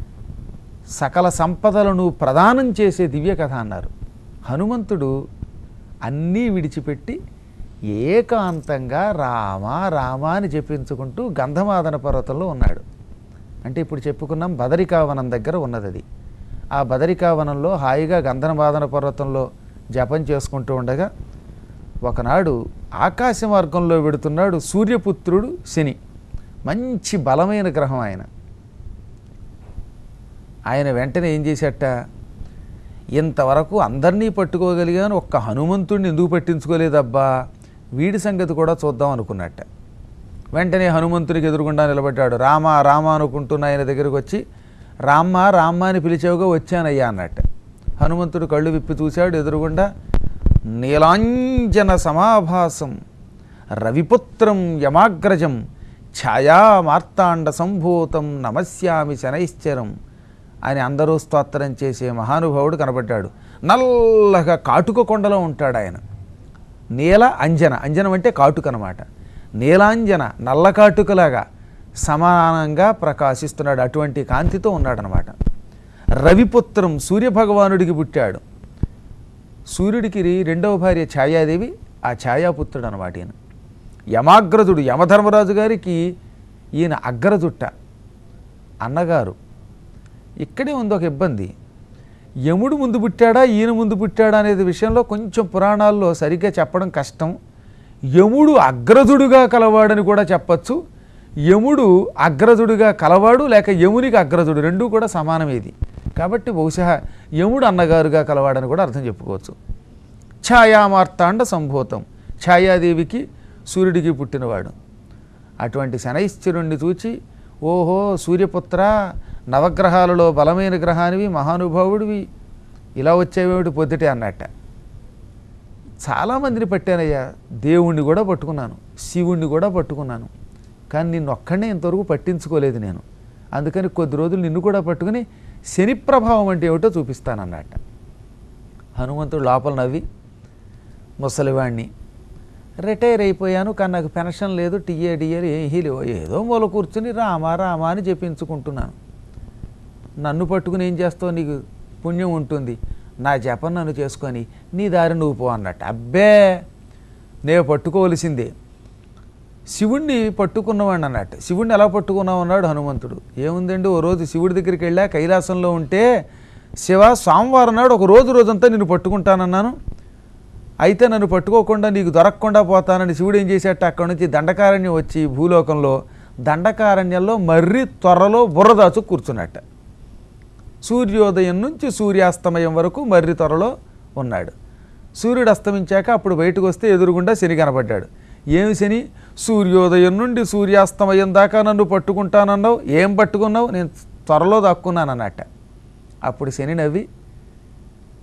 సకల సంపదలను ప్రదానం చేసే దివ్య కథ అన్నారు హనుమంతుడు అన్నీ విడిచిపెట్టి ఏకాంతంగా రామ రామ అని చెప్పించుకుంటూ గంధమాదన పర్వతంలో ఉన్నాడు అంటే ఇప్పుడు చెప్పుకున్నాం బదరికావనం దగ్గర ఉన్నది అది ఆ బదరికావనంలో హాయిగా గంధమాదన పర్వతంలో జపం చేసుకుంటూ ఉండగా ఒకనాడు ఆకాశ మార్గంలో వెడుతున్నాడు సూర్యపుత్రుడు శని మంచి బలమైన గ్రహం ఆయన ఆయన వెంటనే ఏం చేశాట ఇంతవరకు అందరినీ పట్టుకోగలిగాను ఒక్క హనుమంతుడిని ఎందుకు పట్టించుకోలేదబ్బా వీడి సంగతి కూడా చూద్దాం అనుకున్నట్ట వెంటనే హనుమంతునికి ఎదురుగుండా నిలబడ్డాడు రామ రామ అనుకుంటున్న ఆయన దగ్గరికి వచ్చి రామ్మ రామ్మ అని పిలిచావుగా వచ్చానయ్యా అన్నట్ట హనుమంతుడు కళ్ళు విప్పి చూశాడు ఎదురుగుండా నీలాంజన సమాభాసం రవిపుత్రం యమాగ్రజం ఛాయా మార్తాండ సంభూతం నమస్యామి శనైశ్చరం అని అందరూ స్తోత్రం చేసే మహానుభావుడు కనబడ్డాడు నల్లగా కాటుక కొండలో ఉంటాడు ఆయన నీల అంజన అంజనం అంటే కాటుక అనమాట నీలాంజన నల్ల కాటుకలాగా సమానంగా ప్రకాశిస్తున్నాడు అటువంటి కాంతితో ఉన్నాడనమాట రవిపుత్రం సూర్యభగవానుడికి పుట్టాడు సూర్యుడికి రెండవ భార్య ఛాయాదేవి ఆ ఛాయాపుత్రుడు అనమాట ఈయన యమాగ్రజుడు యమధర్మరాజు గారికి ఈయన అగ్రజుట్ట అన్నగారు ఇక్కడే ఉంది ఒక ఇబ్బంది యముడు ముందు పుట్టాడా ఈయన ముందు పుట్టాడా అనేది విషయంలో కొంచెం పురాణాల్లో సరిగ్గా చెప్పడం కష్టం యముడు అగ్రజుడుగా కలవాడని కూడా చెప్పచ్చు యముడు అగ్రజుడుగా కలవాడు లేక యమునికి అగ్రజుడు రెండూ కూడా సమానమేది కాబట్టి బహుశా యముడు అన్నగారుగా కలవాడని కూడా అర్థం చెప్పుకోవచ్చు ఛాయామార్తాండ సంభూతం ఛాయాదేవికి సూర్యుడికి పుట్టినవాడు అటువంటి శనైశ్చరుణ్ణి చూచి ఓహో సూర్యపుత్ర నవగ్రహాలలో బలమైన గ్రహానివి మహానుభావుడివి ఇలా వచ్చేవేమిటి పొద్దుటే అన్నట్ట చాలామందిని పట్టానయ్యా దేవుణ్ణి కూడా పట్టుకున్నాను శివుణ్ణి కూడా పట్టుకున్నాను కానీ నిన్ను ఒక్కడే ఇంతవరకు పట్టించుకోలేదు నేను అందుకని కొద్ది రోజులు నిన్ను కూడా పట్టుకుని శని ప్రభావం అంటే ఏమిటో చూపిస్తానన్నట్ట హనుమంతుడు లోపల నవ్వి ముసలివాణ్ణి రిటైర్ అయిపోయాను కానీ నాకు పెన్షన్ లేదు టీఏ డిఏలు ఏమీ లేవు ఏదో మూల కూర్చుని రామా రామా అని చెప్పించుకుంటున్నాను నన్ను పట్టుకుని ఏం చేస్తావు నీకు పుణ్యం ఉంటుంది నా జపం నన్ను చేసుకొని నీ దారి నువ్వు పో అన్నట్టు అబ్బే నేను పట్టుకోవలసిందే శివుణ్ణి పట్టుకున్నవాడిని అన్నట్టు శివుణ్ణి ఎలా పట్టుకున్నావు అన్నాడు హనుమంతుడు ఏముందండి ఓ రోజు శివుడి దగ్గరికి వెళ్ళా కైలాసంలో ఉంటే శివ సోమవారం నాడు ఒక రోజు రోజంతా నిన్ను పట్టుకుంటానన్నాను అయితే నన్ను పట్టుకోకుండా నీకు దొరకకుండా పోతానని శివుడు ఏం చేసేట అక్కడి నుంచి దండకారణ్యం వచ్చి భూలోకంలో దండకారణ్యంలో మర్రి త్వరలో బుర్రదాచు కూర్చున్నట్ట సూర్యోదయం నుంచి సూర్యాస్తమయం వరకు మర్రి త్వరలో ఉన్నాడు సూర్యుడు అస్తమించాక అప్పుడు బయటకు వస్తే ఎదురుగుండా శని కనబడ్డాడు ఏమి శని సూర్యోదయం నుండి సూర్యాస్తమయం దాకా నన్ను పట్టుకుంటానన్నావు ఏం పట్టుకున్నావు నేను త్వరలో దాక్కున్నాను అన్నట్ట అప్పుడు శని నవ్వి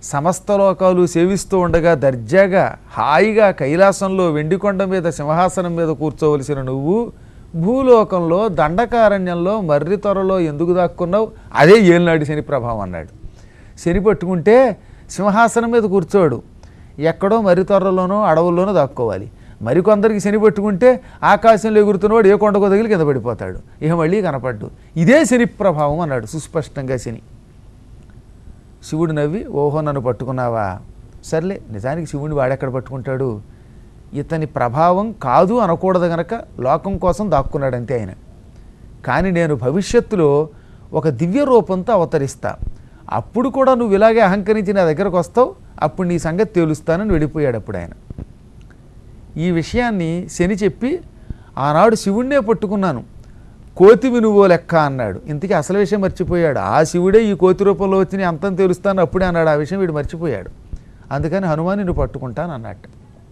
సమస్త లోకాలు సేవిస్తూ ఉండగా దర్జాగా హాయిగా కైలాసంలో వెండికొండ మీద సింహాసనం మీద కూర్చోవలసిన నువ్వు భూలోకంలో దండకారణ్యంలో మర్రి త్వరలో ఎందుకు దాక్కున్నావు అదే ఏలినాడు శని ప్రభావం అన్నాడు శని పట్టుకుంటే సింహాసనం మీద కూర్చోడు ఎక్కడో మర్రి త్వరలోనో అడవుల్లోనో దాక్కోవాలి మరికొందరికి శని పట్టుకుంటే ఆకాశంలో ఎగురుతున్నవాడు ఏ కొండకో తగిలి కింద పడిపోతాడు ఇక మళ్ళీ కనపడ్డు ఇదే శని ప్రభావం అన్నాడు సుస్పష్టంగా శని శివుడు నవ్వి ఓహో నన్ను పట్టుకున్నావా సర్లే నిజానికి శివుడిని వాడెక్కడ పట్టుకుంటాడు ఇతని ప్రభావం కాదు అనకూడదు గనక లోకం కోసం దాక్కున్నాడు అంతే ఆయన కానీ నేను భవిష్యత్తులో ఒక దివ్య రూపంతో అవతరిస్తా అప్పుడు కూడా నువ్వు ఇలాగే అహంకరించి నా దగ్గరకు వస్తావు అప్పుడు నీ సంగతి తేలుస్తానని వెళ్ళిపోయాడు అప్పుడు ఆయన ఈ విషయాన్ని శని చెప్పి ఆనాడు శివుణ్ణే పట్టుకున్నాను కోతివి నువ్వో లెక్క అన్నాడు ఇంతకీ అసలు విషయం మర్చిపోయాడు ఆ శివుడే ఈ కోతి రూపంలో వచ్చి నీ అంతం తెలుస్తాను అప్పుడే అన్నాడు ఆ విషయం వీడు మర్చిపోయాడు అందుకని హనుమాన్ నువ్వు పట్టుకుంటాను అన్నట్టు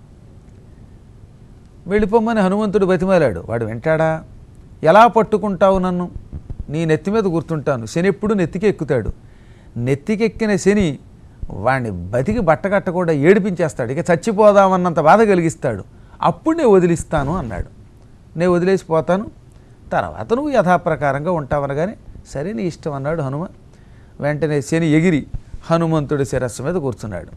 వెళ్ళిపోమ్మని హనుమంతుడు బతిమాలాడు వాడు వింటాడా ఎలా పట్టుకుంటావు నన్ను నీ నెత్తి మీద గుర్తుంటాను శని ఎప్పుడు నెత్తికి ఎక్కుతాడు నెత్తికెక్కిన శని వాడిని బతికి బట్టకట్టకుండా ఏడిపించేస్తాడు ఇక చచ్చిపోదామన్నంత బాధ కలిగిస్తాడు అప్పుడు నేను వదిలిస్తాను అన్నాడు నేను వదిలేసి పోతాను తర్వాత నువ్వు యథాప్రకారంగా ఉంటావనగానే సరే నీ ఇష్టం అన్నాడు హనుమ వెంటనే శని ఎగిరి హనుమంతుడి శిరస్సు మీద కూర్చున్నాడు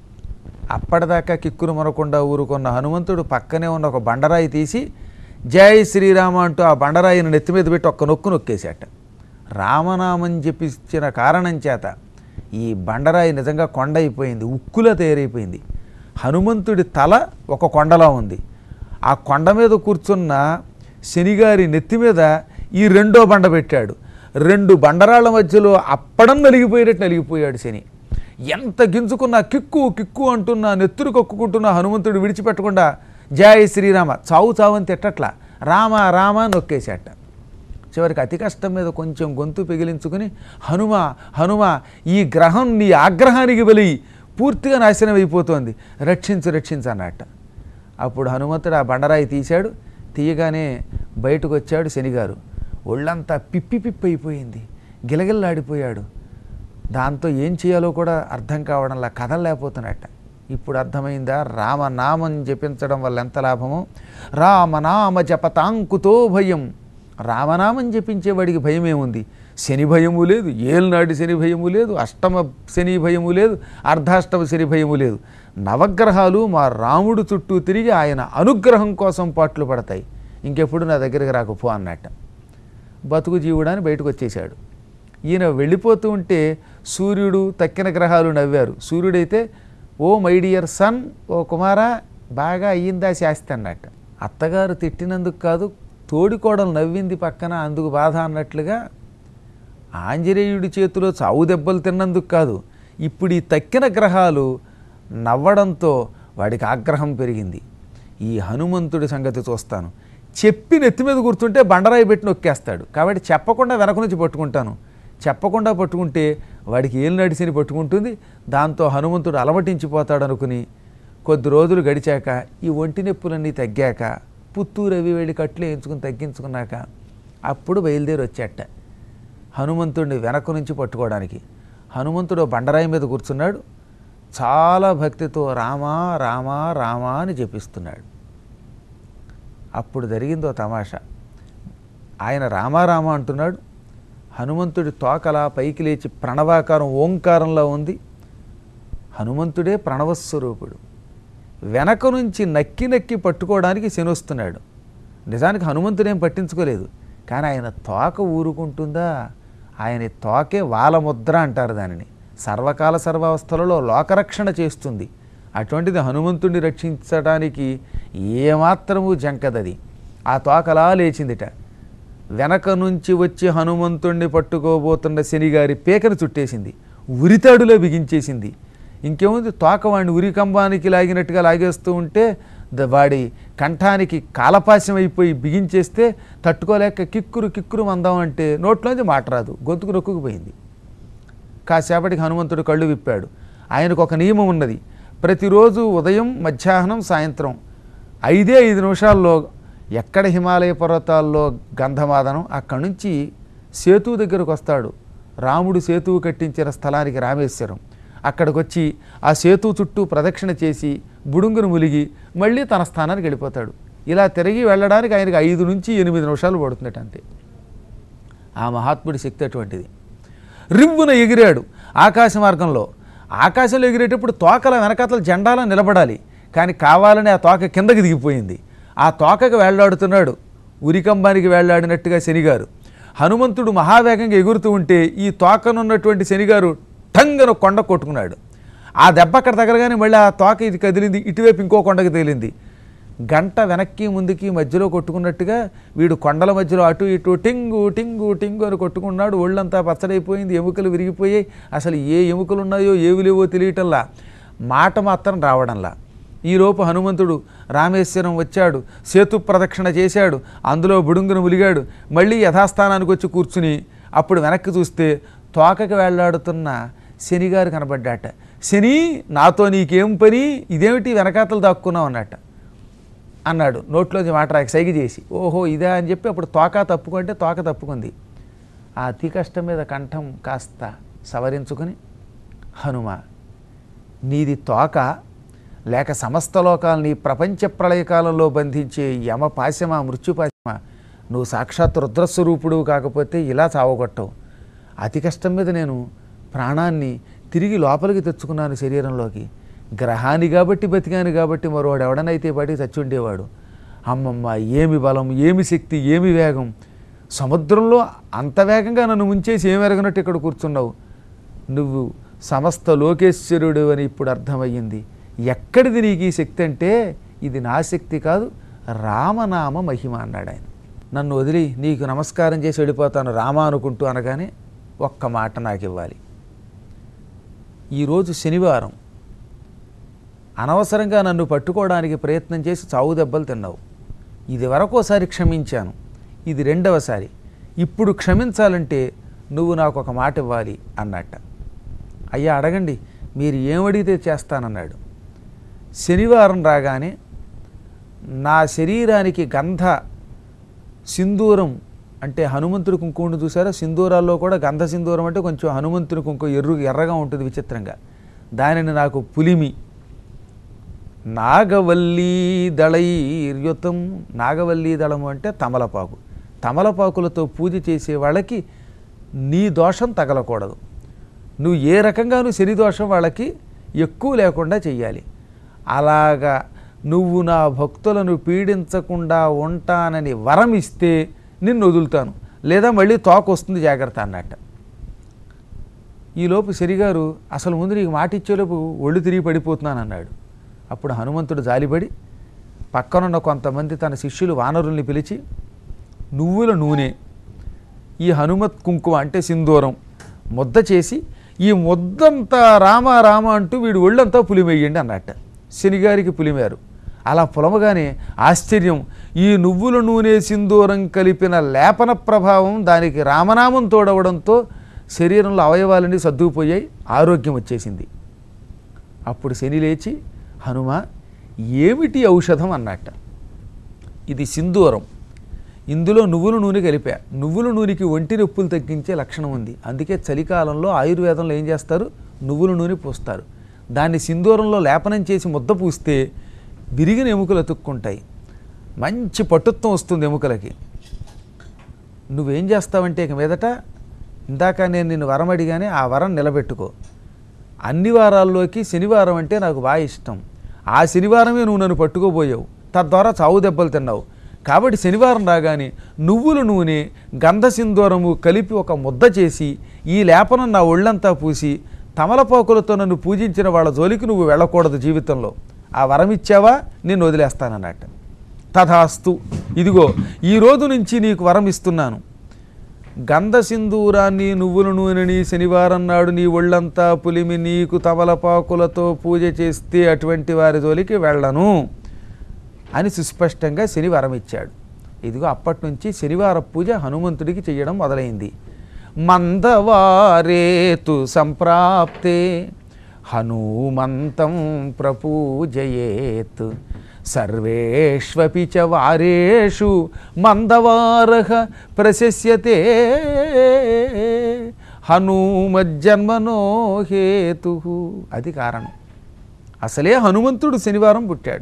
అప్పటిదాకా కిక్కురు మనకుండా ఊరుకున్న హనుమంతుడు పక్కనే ఉన్న ఒక బండరాయి తీసి జై శ్రీరామ అంటూ ఆ బండరాయిని నెత్తి మీద పెట్టి ఒక్క నొక్కు నొక్కేశాట రామనామం చెప్పించిన కారణం చేత ఈ బండరాయి నిజంగా కొండ అయిపోయింది ఉక్కులా తయారైపోయింది హనుమంతుడి తల ఒక కొండలా ఉంది ఆ కొండ మీద కూర్చున్న శనిగారి నెత్తి మీద ఈ రెండో బండ పెట్టాడు రెండు బండరాళ్ళ మధ్యలో అప్పడం నలిగిపోయేటట్టు నలిగిపోయాడు శని ఎంత గింజుకున్నా కిక్కు కిక్కు అంటున్నా నెత్తురు కక్కుకుంటున్న హనుమంతుడు విడిచిపెట్టకుండా జయ శ్రీరామ చావు చావు అని తిట్టట్లా రామ రామ నొక్కేసేట చివరికి అతి కష్టం మీద కొంచెం గొంతు పెగిలించుకుని హనుమ హనుమ ఈ గ్రహం నీ ఆగ్రహానికి బలి పూర్తిగా నాశనం అయిపోతోంది రక్షించు రక్షించు అన్నట్ట అప్పుడు హనుమంతుడు ఆ బండరాయి తీశాడు తీయగానే బయటకు వచ్చాడు శనిగారు ఒళ్ళంతా పిప్పి పిప్పి అయిపోయింది గిలగిల్లాడిపోయాడు దాంతో ఏం చేయాలో కూడా అర్థం కావడంలా కదలలేకపోతున్నట్ట ఇప్పుడు అర్థమైందా రామనామం జపించడం వల్ల ఎంత లాభమో రామనామ జపతాంకుతో భయం రామనామం జపించేవాడికి భయం ఏముంది శని భయము లేదు ఏలునాటి శని భయము లేదు అష్టమ శని భయము లేదు అర్ధాష్టమ శని భయము లేదు నవగ్రహాలు మా రాముడు చుట్టూ తిరిగి ఆయన అనుగ్రహం కోసం పాటలు పడతాయి ఇంకెప్పుడు నా దగ్గరికి రాకపో అన్నట్ట బతుకు జీవుడాని బయటకు వచ్చేసాడు ఈయన వెళ్ళిపోతూ ఉంటే సూర్యుడు తక్కిన గ్రహాలు నవ్వారు సూర్యుడైతే ఓ మై డియర్ సన్ ఓ కుమారా బాగా అయ్యిందా శాస్తి అన్నట్ట అత్తగారు తిట్టినందుకు కాదు తోడికోడలు నవ్వింది పక్కన అందుకు బాధ అన్నట్లుగా ఆంజనేయుడి చేతిలో చావు దెబ్బలు తిన్నందుకు కాదు ఇప్పుడు ఈ తక్కిన గ్రహాలు నవ్వడంతో వాడికి ఆగ్రహం పెరిగింది ఈ హనుమంతుడి సంగతి చూస్తాను చెప్పి నెత్తి మీద కూర్చుంటే బండరాయి పెట్టి నొక్కేస్తాడు కాబట్టి చెప్పకుండా వెనక నుంచి పట్టుకుంటాను చెప్పకుండా పట్టుకుంటే వాడికి ఏలు నడిసిని పట్టుకుంటుంది దాంతో హనుమంతుడు అలమటించిపోతాడు అనుకుని కొద్ది రోజులు గడిచాక ఈ ఒంటి నొప్పులన్నీ తగ్గాక పుత్తూరు అవి వెళ్ళి కట్లు వేయించుకుని తగ్గించుకున్నాక అప్పుడు బయలుదేరి వచ్చేట హనుమంతుడిని వెనక నుంచి పట్టుకోవడానికి హనుమంతుడు ఓ బండరాయి మీద కూర్చున్నాడు చాలా భక్తితో రామా రామా రామా అని జపిస్తున్నాడు అప్పుడు జరిగిందో తమాషా ఆయన రామారామ అంటున్నాడు హనుమంతుడి తోకలా పైకి లేచి ప్రణవాకారం ఓంకారంలో ఉంది హనుమంతుడే ప్రణవస్వరూపుడు వెనక నుంచి నక్కి నక్కి పట్టుకోవడానికి శని వస్తున్నాడు నిజానికి హనుమంతుడేం పట్టించుకోలేదు కానీ ఆయన తోక ఊరుకుంటుందా ఆయన తోకే వాలముద్ర అంటారు దానిని సర్వకాల సర్వావస్థలలో లోకరక్షణ చేస్తుంది అటువంటిది హనుమంతుడిని రక్షించడానికి ఏమాత్రము జంకదది ఆ తోకలా లేచిందిట వెనక నుంచి వచ్చి హనుమంతుణ్ణి పట్టుకోబోతున్న శనిగారి పీకను చుట్టేసింది ఉరితాడులో బిగించేసింది ఇంకేముంది తోక వాడిని ఉరికంబానికి లాగినట్టుగా లాగేస్తూ ఉంటే ద- వాడి కంఠానికి కాలపాశం అయిపోయి బిగించేస్తే తట్టుకోలేక కిక్కురు కిక్కురు మందాం అంటే నోట్లోంచి మాట రాదు గొంతుకు నొక్కుకుపోయింది కాసేపటికి హనుమంతుడు కళ్ళు విప్పాడు ఆయనకు ఒక నియమం ఉన్నది ప్రతిరోజు ఉదయం మధ్యాహ్నం సాయంత్రం ఐదే ఐదు నిమిషాల్లో ఎక్కడ హిమాలయ పర్వతాల్లో గంధమాదనం అక్కడి నుంచి సేతువు దగ్గరకు వస్తాడు రాముడు సేతువు కట్టించిన స్థలానికి రామేశ్వరం అక్కడికి వచ్చి ఆ సేతు చుట్టూ ప్రదక్షిణ చేసి బుడుంగును ములిగి మళ్ళీ తన స్థానానికి వెళ్ళిపోతాడు ఇలా తిరిగి వెళ్ళడానికి ఆయనకి ఐదు నుంచి ఎనిమిది నిమిషాలు పడుతుందట అంతే ఆ మహాత్ముడి శక్తి అటువంటిది రివ్వున ఎగిరాడు ఆకాశ మార్గంలో ఆకాశంలో ఎగిరేటప్పుడు తోకల వెనకాతల జెండాల నిలబడాలి కానీ కావాలని ఆ తోక కిందకి దిగిపోయింది ఆ తోకకి వేళ్లాడుతున్నాడు ఉరికంబానికి వేళ్లాడినట్టుగా శనిగారు హనుమంతుడు మహావేగంగా ఎగురుతూ ఉంటే ఈ తోకనున్నటువంటి శనిగారు ఠంగన కొండ కొట్టుకున్నాడు ఆ దెబ్బ అక్కడ తగలగానే మళ్ళీ ఆ తోక ఇది కదిలింది ఇటువైపు ఇంకో కొండకి తేలింది గంట వెనక్కి ముందుకి మధ్యలో కొట్టుకున్నట్టుగా వీడు కొండల మధ్యలో అటు ఇటు టింగు టింగు టింగు అని కొట్టుకున్నాడు ఒళ్ళంతా పచ్చడైపోయింది ఎముకలు విరిగిపోయాయి అసలు ఏ ఎముకలు ఉన్నాయో ఏవి లేవో తెలియటంలా మాట మాత్రం రావడంలా ఈలోపు హనుమంతుడు రామేశ్వరం వచ్చాడు సేతు ప్రదక్షిణ చేశాడు అందులో బుడుంగును ములిగాడు మళ్ళీ యథాస్థానానికి వచ్చి కూర్చుని అప్పుడు వెనక్కి చూస్తే తోకకి వేళ్లాడుతున్న శనిగారు కనబడ్డాట శని నాతో నీకేం పని ఇదేమిటి వెనకాతలు దాక్కున్నావు అన్నట్ట అన్నాడు నోట్లోంచి మాట రాక సైగ చేసి ఓహో ఇదే అని చెప్పి అప్పుడు తోక తప్పుకుంటే తోక తప్పుకుంది ఆ అతి కష్టం మీద కంఠం కాస్త సవరించుకొని హనుమ నీది తోక లేక సమస్త లోకాలని ప్రపంచ ప్రళయకాలంలో బంధించే యమ పాశమా మృత్యుపాశమా నువ్వు సాక్షాత్ రుద్రస్వరూపుడు కాకపోతే ఇలా చావగొట్టవు అతి కష్టం మీద నేను ప్రాణాన్ని తిరిగి లోపలికి తెచ్చుకున్నాను శరీరంలోకి గ్రహాన్ని కాబట్టి బతికాను కాబట్టి మరోవాడు ఎవడనైతే పాటికి చచ్చి ఉండేవాడు అమ్మమ్మ ఏమి బలం ఏమి శక్తి ఏమి వేగం సముద్రంలో అంత వేగంగా నన్ను ముంచేసి ఏమి ఎరగనట్టు ఇక్కడ కూర్చున్నావు నువ్వు సమస్త లోకేశ్వరుడు అని ఇప్పుడు అర్థమయ్యింది ఎక్కడిది నీకు ఈ శక్తి అంటే ఇది నా శక్తి కాదు రామనామ మహిమ అన్నాడు ఆయన నన్ను వదిలి నీకు నమస్కారం చేసి వెళ్ళిపోతాను రామ అనుకుంటూ అనగానే ఒక్క మాట నాకు ఇవ్వాలి ఈరోజు శనివారం అనవసరంగా నన్ను పట్టుకోవడానికి ప్రయత్నం చేసి చావు దెబ్బలు తిన్నావు ఇది వరకోసారి క్షమించాను ఇది రెండవసారి ఇప్పుడు క్షమించాలంటే నువ్వు నాకు ఒక మాట ఇవ్వాలి అన్నట్ట అయ్యా అడగండి మీరు ఏమడిగితే చేస్తానన్నాడు శనివారం రాగానే నా శరీరానికి గంధ సింధూరం అంటే హనుమంతుడి కుంకుమను చూసారా సింధూరాల్లో కూడా గంధ సింధూరం అంటే కొంచెం హనుమంతుని కుంకుమ ఎర్రు ఎర్రగా ఉంటుంది విచిత్రంగా దానిని నాకు పులిమి నాగవల్లీ దళైర్యుతం నాగవల్లీ దళము అంటే తమలపాకు తమలపాకులతో పూజ చేసే వాళ్ళకి నీ దోషం తగలకూడదు నువ్వు ఏ రకంగానూ శని దోషం వాళ్ళకి ఎక్కువ లేకుండా చెయ్యాలి అలాగా నువ్వు నా భక్తులను పీడించకుండా ఉంటానని వరం ఇస్తే నిన్ను వదులుతాను లేదా మళ్ళీ తోక వస్తుంది జాగ్రత్త అన్నట్ట ఈలోపు శరిగారు అసలు ముందు నీకు మాట ఇచ్చేలోపు ఒళ్ళు తిరిగి పడిపోతున్నాను అన్నాడు అప్పుడు హనుమంతుడు జాలిపడి పక్కనున్న కొంతమంది తన శిష్యులు వానరుల్ని పిలిచి నువ్వుల నూనె ఈ హనుమత్ కుంకుమ అంటే సింధూరం ముద్ద చేసి ఈ ముద్దంతా రామ రామ అంటూ వీడు ఒళ్ళంతా పులిమేయండి అన్నట్ట శనిగారికి పులిమారు అలా పులమగానే ఆశ్చర్యం ఈ నువ్వుల నూనె సింధూరం కలిపిన లేపన ప్రభావం దానికి రామనామం తోడవడంతో శరీరంలో అవయవాలన్నీ సర్దుకుపోయాయి ఆరోగ్యం వచ్చేసింది అప్పుడు శని లేచి హనుమ ఏమిటి ఔషధం అన్నట్ట ఇది సింధూరం ఇందులో నువ్వుల నూనె కలిపా నువ్వుల నూనెకి ఒంటి నొప్పులు తగ్గించే లక్షణం ఉంది అందుకే చలికాలంలో ఆయుర్వేదంలో ఏం చేస్తారు నువ్వుల నూనె పూస్తారు దాన్ని సింధూరంలో లేపనం చేసి ముద్ద పూస్తే విరిగిన ఎముకలు అతుక్కుంటాయి మంచి పటుత్వం వస్తుంది ఎముకలకి నువ్వేం చేస్తావంటే ఇక మీదట ఇందాక నేను నిన్ను వరం అడిగానే ఆ వరం నిలబెట్టుకో అన్ని వారాల్లోకి శనివారం అంటే నాకు బాగా ఇష్టం ఆ శనివారమే నువ్వు నన్ను పట్టుకోబోయావు తద్వారా చావు దెబ్బలు తిన్నావు కాబట్టి శనివారం రాగానే నువ్వుల నూనె గంధ సింధూరము కలిపి ఒక ముద్ద చేసి ఈ లేపనం నా ఒళ్ళంతా పూసి తమలపాకులతో నన్ను పూజించిన వాళ్ళ జోలికి నువ్వు వెళ్ళకూడదు జీవితంలో ఆ వరం ఇచ్చావా నేను వదిలేస్తానన్నట్ట తథాస్తు ఇదిగో ఈ రోజు నుంచి నీకు వరం ఇస్తున్నాను గంధ సింధూరాన్ని నువ్వుల నూనెని శనివారం నాడు నీ ఒళ్ళంతా పులిమి నీకు తమలపాకులతో పూజ చేస్తే అటువంటి వారి జోలికి వెళ్ళను అని సుస్పష్టంగా శనివారం ఇచ్చాడు ఇదిగో అప్పటి నుంచి శనివార పూజ హనుమంతుడికి చేయడం మొదలైంది మందవారేతు సంప్రాప్తే హనుమంతం ప్రపూజయేత్ సర్వేష్వపి చ వారేషు మందవారః ప్రశస్యతే హనుమజ్జన్మనో హేతు అది కారణం అసలే హనుమంతుడు శనివారం పుట్టాడు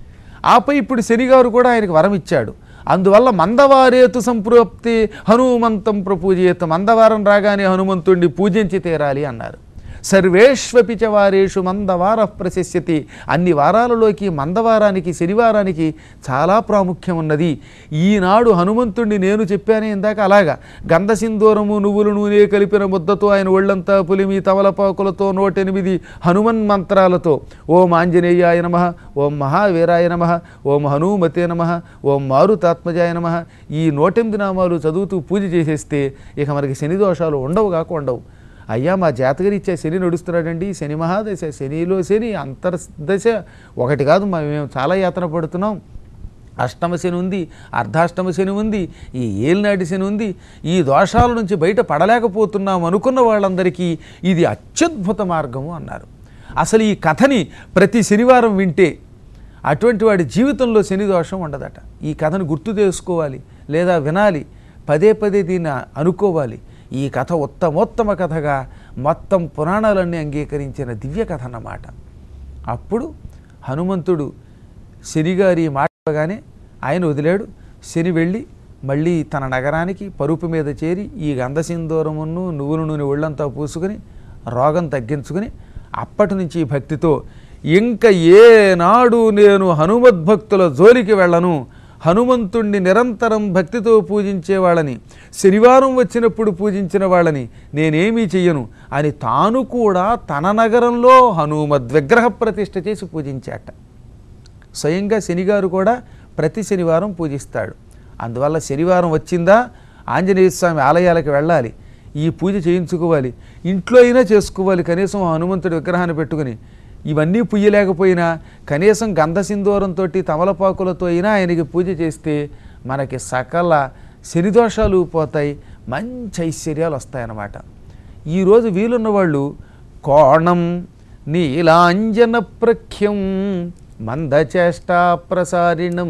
ఆపై ఇప్పుడు శనిగారు కూడా ఆయనకు వరం ఇచ్చాడు అందువల్ల మందవారేతు సంప్రోప్తి హనుమంతం ప్రపూజేత మందవారం రాగానే హనుమంతుడిని పూజించి తీరాలి అన్నారు సర్వేష్వపి చ వారేషు మందవార ప్రశస్యతి అన్ని వారాలలోకి మందవారానికి శనివారానికి చాలా ప్రాముఖ్యం ఉన్నది ఈనాడు హనుమంతుడిని నేను చెప్పానే ఇందాక అలాగా గంధసింధూరము నువ్వులు నూనె కలిపిన ముద్దతో ఆయన ఒళ్ళంతా పులిమి తవలపాకులతో నూటెనిమిది హనుమన్ మంత్రాలతో ఓం ఆంజనేయాయ నమ ఓం మహావీరాయ నమ ఓం హనుమతే నమ ఓం మారుతాత్మజాయ నమ ఈ నూటెనిమిది నామాలు చదువుతూ పూజ చేసేస్తే ఇక మనకి శని దోషాలు ఉండవు కాక ఉండవు అయ్యా మా జాతకరీత్యా శని నడుస్తున్నాడండి శని మహాదశ శనిలో శని అంతర్దశ ఒకటి కాదు మా- మేము చాలా యాతన పడుతున్నాం అష్టమ శని ఉంది అర్ధాష్టమ శని ఉంది ఈ ఏలినాటి శని ఉంది ఈ దోషాల నుంచి బయట పడలేకపోతున్నాం అనుకున్న వాళ్ళందరికీ ఇది అత్యద్భుత మార్గము అన్నారు అసలు ఈ కథని ప్రతి శనివారం వింటే అటువంటి వాడి జీవితంలో శని దోషం ఉండదట ఈ కథను గుర్తు చేసుకోవాలి లేదా వినాలి పదే పదే దీన్ని అనుకోవాలి ఈ కథ ఉత్తమోత్తమ కథగా మొత్తం పురాణాలన్నీ అంగీకరించిన దివ్య కథ అన్నమాట అప్పుడు హనుమంతుడు శనిగారి మాటగానే ఆయన వదిలాడు శని వెళ్ళి మళ్ళీ తన నగరానికి పరుపు మీద చేరి ఈ గంధసింధూరమును నువ్వుల నూనె ఒళ్ళంతా పూసుకుని రోగం తగ్గించుకుని అప్పటి నుంచి భక్తితో ఇంక ఏనాడు నేను హనుమద్భక్తుల జోలికి వెళ్ళను హనుమంతుణ్ణి నిరంతరం భక్తితో పూజించే వాళ్ళని శనివారం వచ్చినప్పుడు పూజించిన వాళ్ళని నేనేమీ చెయ్యను అని తాను కూడా తన నగరంలో హనుమద్ విగ్రహ ప్రతిష్ఠ చేసి పూజించాట స్వయంగా శనిగారు కూడా ప్రతి శనివారం పూజిస్తాడు అందువల్ల శనివారం వచ్చిందా ఆంజనేయ స్వామి ఆలయాలకు వెళ్ళాలి ఈ పూజ చేయించుకోవాలి ఇంట్లో అయినా చేసుకోవాలి కనీసం హనుమంతుడి విగ్రహాన్ని పెట్టుకుని ఇవన్నీ పుయ్యలేకపోయినా కనీసం గంధసింధూరంతో తమలపాకులతో అయినా ఆయనకి పూజ చేస్తే మనకి సకల శనిదోషాలు పోతాయి మంచి ఐశ్వర్యాలు వస్తాయన్నమాట ఈరోజు వీలున్న వాళ్ళు కోణం నీలాంజన ప్రఖ్యం మందచేష్టా ప్రసారిణం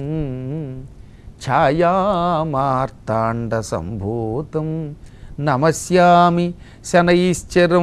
ఛాయామార్తాండ సంభూతం నమస్యామి శనైశ్చరం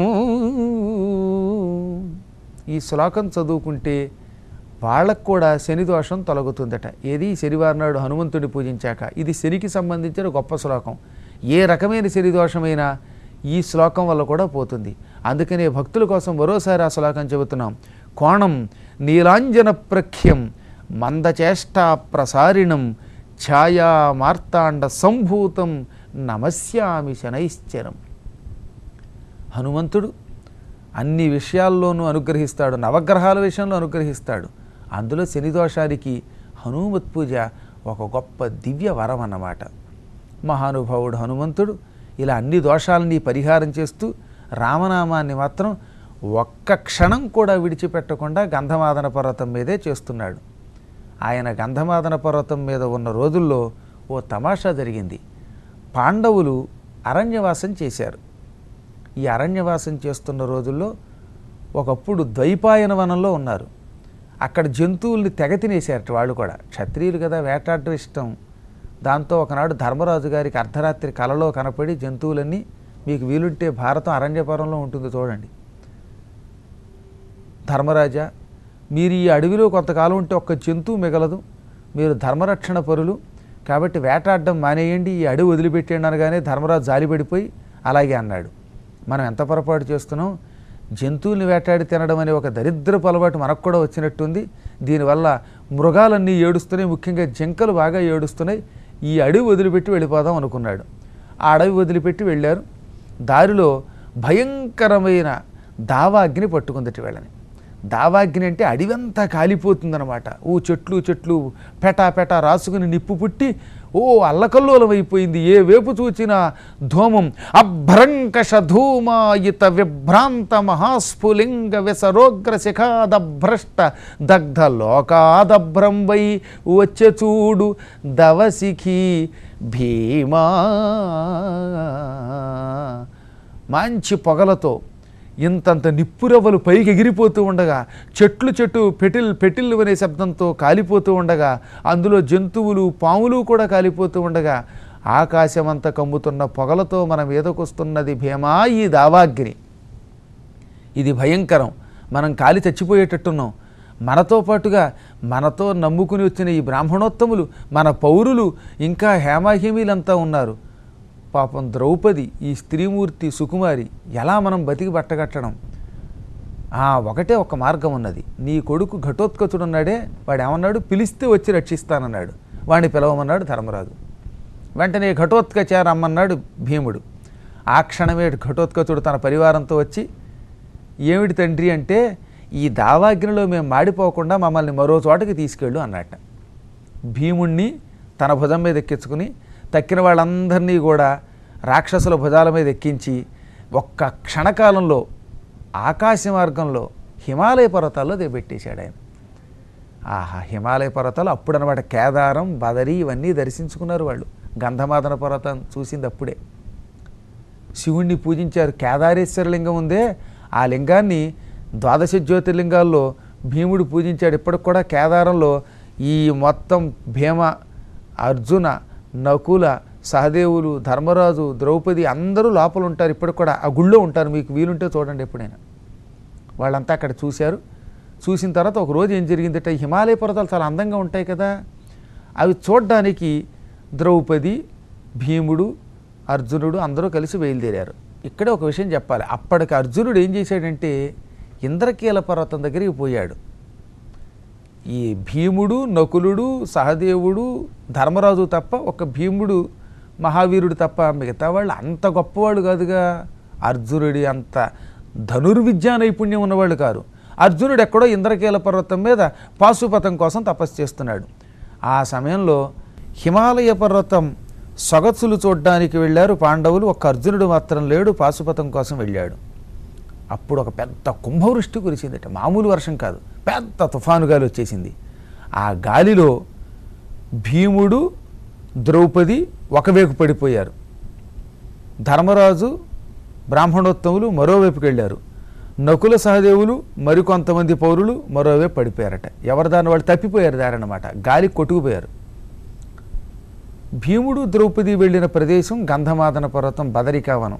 ఈ శ్లోకం చదువుకుంటే వాళ్ళకు కూడా శని దోషం తొలగుతుందట ఏది శనివారం నాడు హనుమంతుడిని పూజించాక ఇది శనికి సంబంధించిన గొప్ప శ్లోకం ఏ రకమైన శని దోషమైనా ఈ శ్లోకం వల్ల కూడా పోతుంది అందుకనే భక్తుల కోసం మరోసారి ఆ శ్లోకం చెబుతున్నాం కోణం నీలాంజన ప్రఖ్యం మందచేష్టా ప్రసారిణం ఛాయా మార్తాండ సంభూతం నమస్యామి శనైశ్చరం హనుమంతుడు అన్ని విషయాల్లోనూ అనుగ్రహిస్తాడు నవగ్రహాల విషయంలో అనుగ్రహిస్తాడు అందులో శని దోషానికి హనుమత్ పూజ ఒక గొప్ప దివ్య వరం అన్నమాట మహానుభావుడు హనుమంతుడు ఇలా అన్ని దోషాలని పరిహారం చేస్తూ రామనామాన్ని మాత్రం ఒక్క క్షణం కూడా విడిచిపెట్టకుండా గంధమాదన పర్వతం మీదే చేస్తున్నాడు ఆయన గంధమాదన పర్వతం మీద ఉన్న రోజుల్లో ఓ తమాషా జరిగింది పాండవులు అరణ్యవాసం చేశారు ఈ అరణ్యవాసం చేస్తున్న రోజుల్లో ఒకప్పుడు ద్వైపాయన వనంలో ఉన్నారు అక్కడ జంతువుల్ని తెగ తినేశారట వాళ్ళు కూడా క్షత్రియులు కదా వేటాడటం ఇష్టం దాంతో ఒకనాడు ధర్మరాజు గారికి అర్ధరాత్రి కలలో కనపడి జంతువులన్నీ మీకు వీలుంటే భారతం అరణ్యపురంలో ఉంటుంది చూడండి ధర్మరాజా మీరు ఈ అడవిలో కొంతకాలం ఉంటే ఒక్క జంతువు మిగలదు మీరు ధర్మరక్షణ పరులు కాబట్టి వేటాడడం మానేయండి ఈ అడవి వదిలిపెట్టేయండి అనగానే ధర్మరాజు జాలిపడిపోయి అలాగే అన్నాడు మనం ఎంత పొరపాటు చేస్తున్నాం జంతువుల్ని వేటాడి తినడం అనే ఒక దరిద్రపు అలవాటు మనకు కూడా వచ్చినట్టుంది దీనివల్ల మృగాలన్నీ ఏడుస్తున్నాయి ముఖ్యంగా జింకలు బాగా ఏడుస్తున్నాయి ఈ అడవి వదిలిపెట్టి వెళ్ళిపోదాం అనుకున్నాడు ఆ అడవి వదిలిపెట్టి వెళ్ళారు దారిలో భయంకరమైన దావాగ్ని పట్టుకుందటి వెళ్ళని దావాగ్ని అంటే అడివంతా కాలిపోతుందన్నమాట ఓ చెట్లు చెట్లు పెటా పెటా రాసుకుని నిప్పు పుట్టి ఓ అల్లకల్లోలం అయిపోయింది ఏ వేపు చూచినా ధూమం అభ్రంకష ధూమాయిత విభ్రాంత మహాస్ఫులింగ విసరోగ్ర శిఖాదభ్రష్ట దగ్ధ లోకాదభ్రం వై వచ్చే చూడు దవసిఖి భీమా మంచి పొగలతో ఇంతంత నిప్పురవ్వలు పైకి ఎగిరిపోతూ ఉండగా చెట్లు చెట్టు పెటిల్ పెటిల్లు అనే శబ్దంతో కాలిపోతూ ఉండగా అందులో జంతువులు పాములు కూడా కాలిపోతూ ఉండగా ఆకాశమంత కమ్ముతున్న పొగలతో మన మీదకొస్తున్నది భీమా ఈ దావాగ్ని ఇది భయంకరం మనం కాలి చచ్చిపోయేటట్టున్నాం మనతో పాటుగా మనతో నమ్ముకుని వచ్చిన ఈ బ్రాహ్మణోత్తములు మన పౌరులు ఇంకా హేమాహేమీలంతా ఉన్నారు పాపం ద్రౌపది ఈ స్త్రీమూర్తి సుకుమారి ఎలా మనం బతికి బట్టగట్టడం ఆ, ఒకటే ఒక మార్గం ఉన్నది నీ కొడుకు ఘటోత్కచుడున్నాడే వాడు ఏమన్నాడు పిలిస్తే వచ్చి రక్షిస్తానన్నాడు వాడిని పిలవమన్నాడు ధర్మరాజు వెంటనే ఘటోత్కచ రమ్మన్నాడు భీముడు ఆ క్షణమే ఘటోత్కచుడు తన పరివారంతో వచ్చి ఏమిటి తండ్రి అంటే ఈ దావాగ్నిలో మేము మాడిపోకుండా మమ్మల్ని మరో చోటకి తీసుకెళ్ళు అన్నట్ట భీముణ్ణి తన భుజం మీద ఎక్కించుకుని తక్కిన వాళ్ళందరినీ కూడా రాక్షసుల భుజాల మీద ఎక్కించి ఒక్క క్షణకాలంలో ఆకాశ మార్గంలో హిమాలయ పర్వతాల్లో దిగబెట్టేశాడు ఆయన ఆహా హిమాలయ పర్వతాలు అప్పుడనమాట కేదారం బదరి ఇవన్నీ దర్శించుకున్నారు వాళ్ళు గంధమాదన పర్వతం చూసింది అప్పుడే శివుణ్ణి పూజించారు కేదారేశ్వర లింగం ఉందే ఆ లింగాన్ని ద్వాదశ జ్యోతిర్లింగాల్లో భీముడు పూజించాడు ఇప్పటికి కూడా కేదారంలో ఈ మొత్తం భీమ అర్జున నకుల సహదేవులు ధర్మరాజు ద్రౌపది అందరూ లోపల ఉంటారు ఇప్పటికి కూడా ఆ గుళ్ళో ఉంటారు మీకు వీలుంటే చూడండి ఎప్పుడైనా వాళ్ళంతా అక్కడ చూశారు చూసిన తర్వాత ఒక రోజు ఏం జరిగిందంటే ఈ హిమాలయ పర్వతాలు చాలా అందంగా ఉంటాయి కదా అవి చూడ్డానికి ద్రౌపది భీముడు అర్జునుడు అందరూ కలిసి బయలుదేరారు ఇక్కడే ఒక విషయం చెప్పాలి అప్పటికి అర్జునుడు ఏం చేశాడంటే ఇంద్రకీల పర్వతం దగ్గరికి పోయాడు ఈ భీముడు నకులుడు సహదేవుడు ధర్మరాజు తప్ప ఒక భీముడు మహావీరుడు తప్ప మిగతా వాళ్ళు అంత గొప్పవాళ్ళు కాదుగా అర్జునుడి అంత ధనుర్విద్యా నైపుణ్యం ఉన్నవాళ్ళు కారు అర్జునుడు ఎక్కడో ఇంద్రకీల పర్వతం మీద పాశుపతం కోసం తపస్సు చేస్తున్నాడు ఆ సమయంలో హిమాలయ పర్వతం సొగసులు చూడడానికి వెళ్ళారు పాండవులు ఒక్క అర్జునుడు మాత్రం లేడు పాశుపతం కోసం వెళ్ళాడు అప్పుడు ఒక పెద్ద కుంభవృష్టి కురిసిందట మామూలు వర్షం కాదు పెద్ద తుఫాను గాలి వచ్చేసింది ఆ గాలిలో భీముడు ద్రౌపది ఒకవైపు పడిపోయారు ధర్మరాజు బ్రాహ్మణోత్తములు మరోవైపుకి వెళ్ళారు నకుల సహదేవులు మరికొంతమంది పౌరులు మరోవైపు పడిపోయారట ఎవరి దాని వాళ్ళు తప్పిపోయారు దారన్నమాట గాలి కొట్టుకుపోయారు భీముడు ద్రౌపది వెళ్ళిన ప్రదేశం గంధమాదన పర్వతం బదరికావనం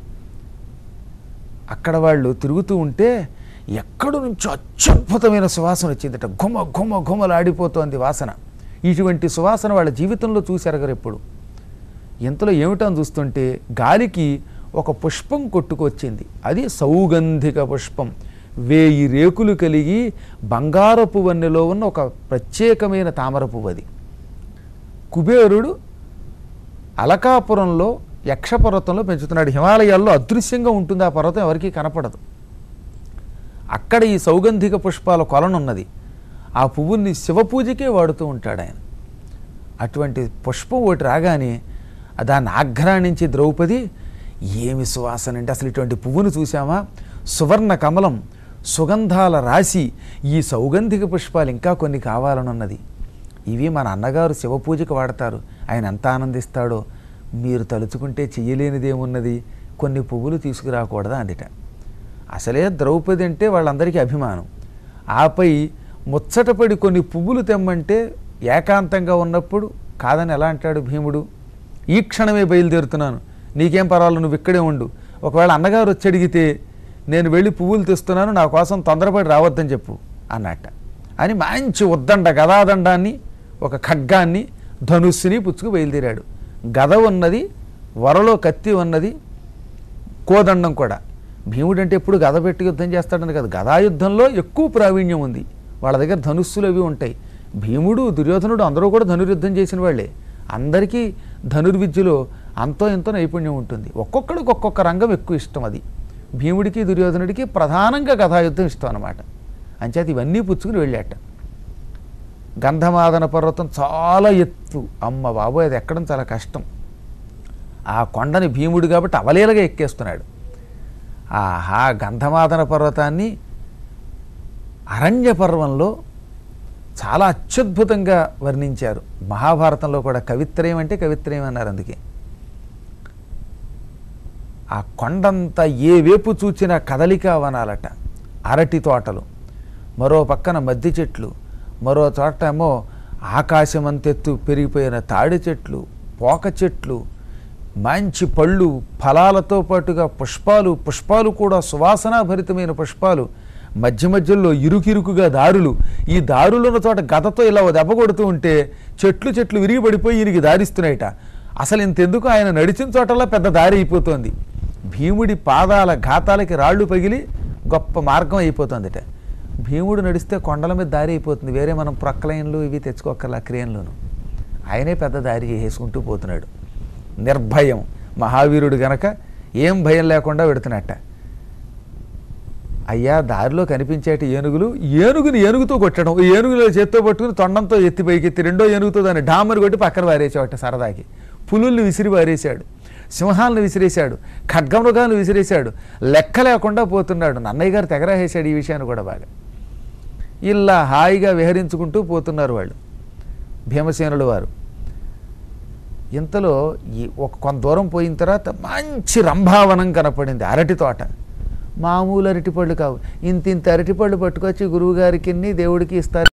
అక్కడ వాళ్ళు తిరుగుతూ ఉంటే ఎక్కడి నుంచో అత్యద్భుతమైన సువాసన వచ్చిందట ఘుమ ఘుమ ఘుమలాడిపోతోంది వాసన ఇటువంటి సువాసన వాళ్ళ జీవితంలో చూశారు ఎప్పుడు ఇంతలో ఏమిటని చూస్తుంటే గాలికి ఒక పుష్పం కొట్టుకొచ్చింది అది సౌగంధిక పుష్పం వేయి రేకులు కలిగి బంగారపు వన్నెలో ఉన్న ఒక ప్రత్యేకమైన తామర పువ్వు అది కుబేరుడు అలకాపురంలో యక్షపర్వతంలో పెంచుతున్నాడు హిమాలయాల్లో అదృశ్యంగా ఉంటుంది ఆ పర్వతం ఎవరికీ కనపడదు అక్కడ ఈ సౌగంధిక పుష్పాల కొలనున్నది ఆ పువ్వుని శివపూజకే వాడుతూ ఉంటాడు ఆయన అటువంటి పుష్పం ఒకటి రాగానే దాన్ని ఆఘ్రాణించి ద్రౌపది ఏమి సువాసన అంటే అసలు ఇటువంటి పువ్వును చూసామా సువర్ణ కమలం సుగంధాల రాశి ఈ సౌగంధిక పుష్పాలు ఇంకా కొన్ని కావాలనున్నది ఇవి మన అన్నగారు శివపూజకు వాడతారు ఆయన ఎంత ఆనందిస్తాడో మీరు తలుచుకుంటే చెయ్యలేనిదేమున్నది కొన్ని పువ్వులు తీసుకురాకూడదా అందుట అసలే ద్రౌపది అంటే వాళ్ళందరికీ అభిమానం ఆపై ముచ్చటపడి కొన్ని పువ్వులు తెమ్మంటే ఏకాంతంగా ఉన్నప్పుడు కాదని ఎలా అంటాడు భీముడు ఈ క్షణమే బయలుదేరుతున్నాను నీకేం పర్వాలేదు నువ్వు ఇక్కడే ఉండు ఒకవేళ అన్నగారు వచ్చి అడిగితే నేను వెళ్ళి పువ్వులు తెస్తున్నాను నా కోసం తొందరపడి రావద్దని చెప్పు అన్నట్ట అని మంచి ఉద్దండ గదాదండాన్ని ఒక ఖడ్గాన్ని ధనుస్సుని పుచ్చుకు బయలుదేరాడు గద ఉన్నది వరలో కత్తి ఉన్నది కోదండం కూడా భీముడు అంటే ఎప్పుడు గద పెట్టి యుద్ధం చేస్తాడని కాదు గదాయుద్ధంలో ఎక్కువ ప్రావీణ్యం ఉంది వాళ్ళ దగ్గర ధనుస్సులు అవి ఉంటాయి భీముడు దుర్యోధనుడు అందరూ కూడా ధనుర్యుద్ధం చేసిన వాళ్ళే అందరికీ ధనుర్విద్యలో అంతో ఎంతో నైపుణ్యం ఉంటుంది ఒక్కొక్కడికి ఒక్కొక్క రంగం ఎక్కువ ఇష్టం అది భీముడికి దుర్యోధనుడికి ప్రధానంగా గదాయుద్ధం ఇష్టం అనమాట అంచేత ఇవన్నీ పుచ్చుకుని వెళ్ళాట గంధమాదన పర్వతం చాలా ఎత్తు అమ్మ బాబోయ్ అది ఎక్కడం చాలా కష్టం ఆ కొండని భీముడు కాబట్టి అవలీలగా ఎక్కేస్తున్నాడు ఆహా గంధమాదన పర్వతాన్ని అరణ్య పర్వంలో చాలా అత్యద్భుతంగా వర్ణించారు మహాభారతంలో కూడా కవిత్రయం అంటే కవిత్రయం అన్నారు అందుకే ఆ కొండంతా ఏ వేపు చూచినా కదలిక వనాలట అరటి తోటలు మరో పక్కన మద్ది చెట్లు మరో చోట ఏమో ఆకాశమంతెత్తు పెరిగిపోయిన తాడి చెట్లు పోక చెట్లు మంచి పళ్ళు ఫలాలతో పాటుగా పుష్పాలు పుష్పాలు కూడా సువాసనాభరితమైన పుష్పాలు మధ్య మధ్యలో ఇరుకిరుకుగా దారులు ఈ దారులున్న చోట గతతో ఇలా ఓ దెబ్బ కొడుతూ ఉంటే చెట్లు చెట్లు విరిగి పడిపోయి ఈయనకి దారిస్తున్నాయట అసలు ఇంతెందుకు ఆయన నడిచిన చోటలా పెద్ద దారి అయిపోతోంది భీముడి పాదాల ఘాతాలకి రాళ్ళు పగిలి గొప్ప మార్గం అయిపోతుందిట భీముడు నడిస్తే కొండల మీద దారి అయిపోతుంది వేరే మనం ప్రక్కలైన్లు ఇవి తెచ్చుకోక్కర్లా క్రేన్లోను ఆయనే పెద్ద దారి వేసుకుంటూ పోతున్నాడు నిర్భయం మహావీరుడు గనక ఏం భయం లేకుండా పెడుతున్నట్ట అయ్యా దారిలో కనిపించేటి ఏనుగులు ఏనుగుని ఏనుగుతో కొట్టడం ఈ ఏనుగులో చేత్తో పట్టుకుని తొండంతో ఎత్తి పైకెత్తి రెండో ఏనుగుతో దాన్ని డామర్ కొట్టి పక్కన వారేసేవాట సరదాకి పులుల్ని విసిరి వారేశాడు సింహాలను విసిరేశాడు ఖడ్గమృగాలను విసిరేశాడు లెక్క లేకుండా పోతున్నాడు నన్నయ్య గారు తెగరాసేశాడు ఈ విషయాన్ని కూడా బాగా ఇలా హాయిగా విహరించుకుంటూ పోతున్నారు వాళ్ళు భీమసేనుడు వారు ఇంతలో ఈ ఒక కొంత దూరం పోయిన తర్వాత మంచి రంభావనం కనపడింది అరటి తోట మామూలు అరటిపళ్ళు కావు ఇంత ఇంత అరటిపళ్ళు పట్టుకొచ్చి గురువుగారికి దేవుడికి ఇస్తారు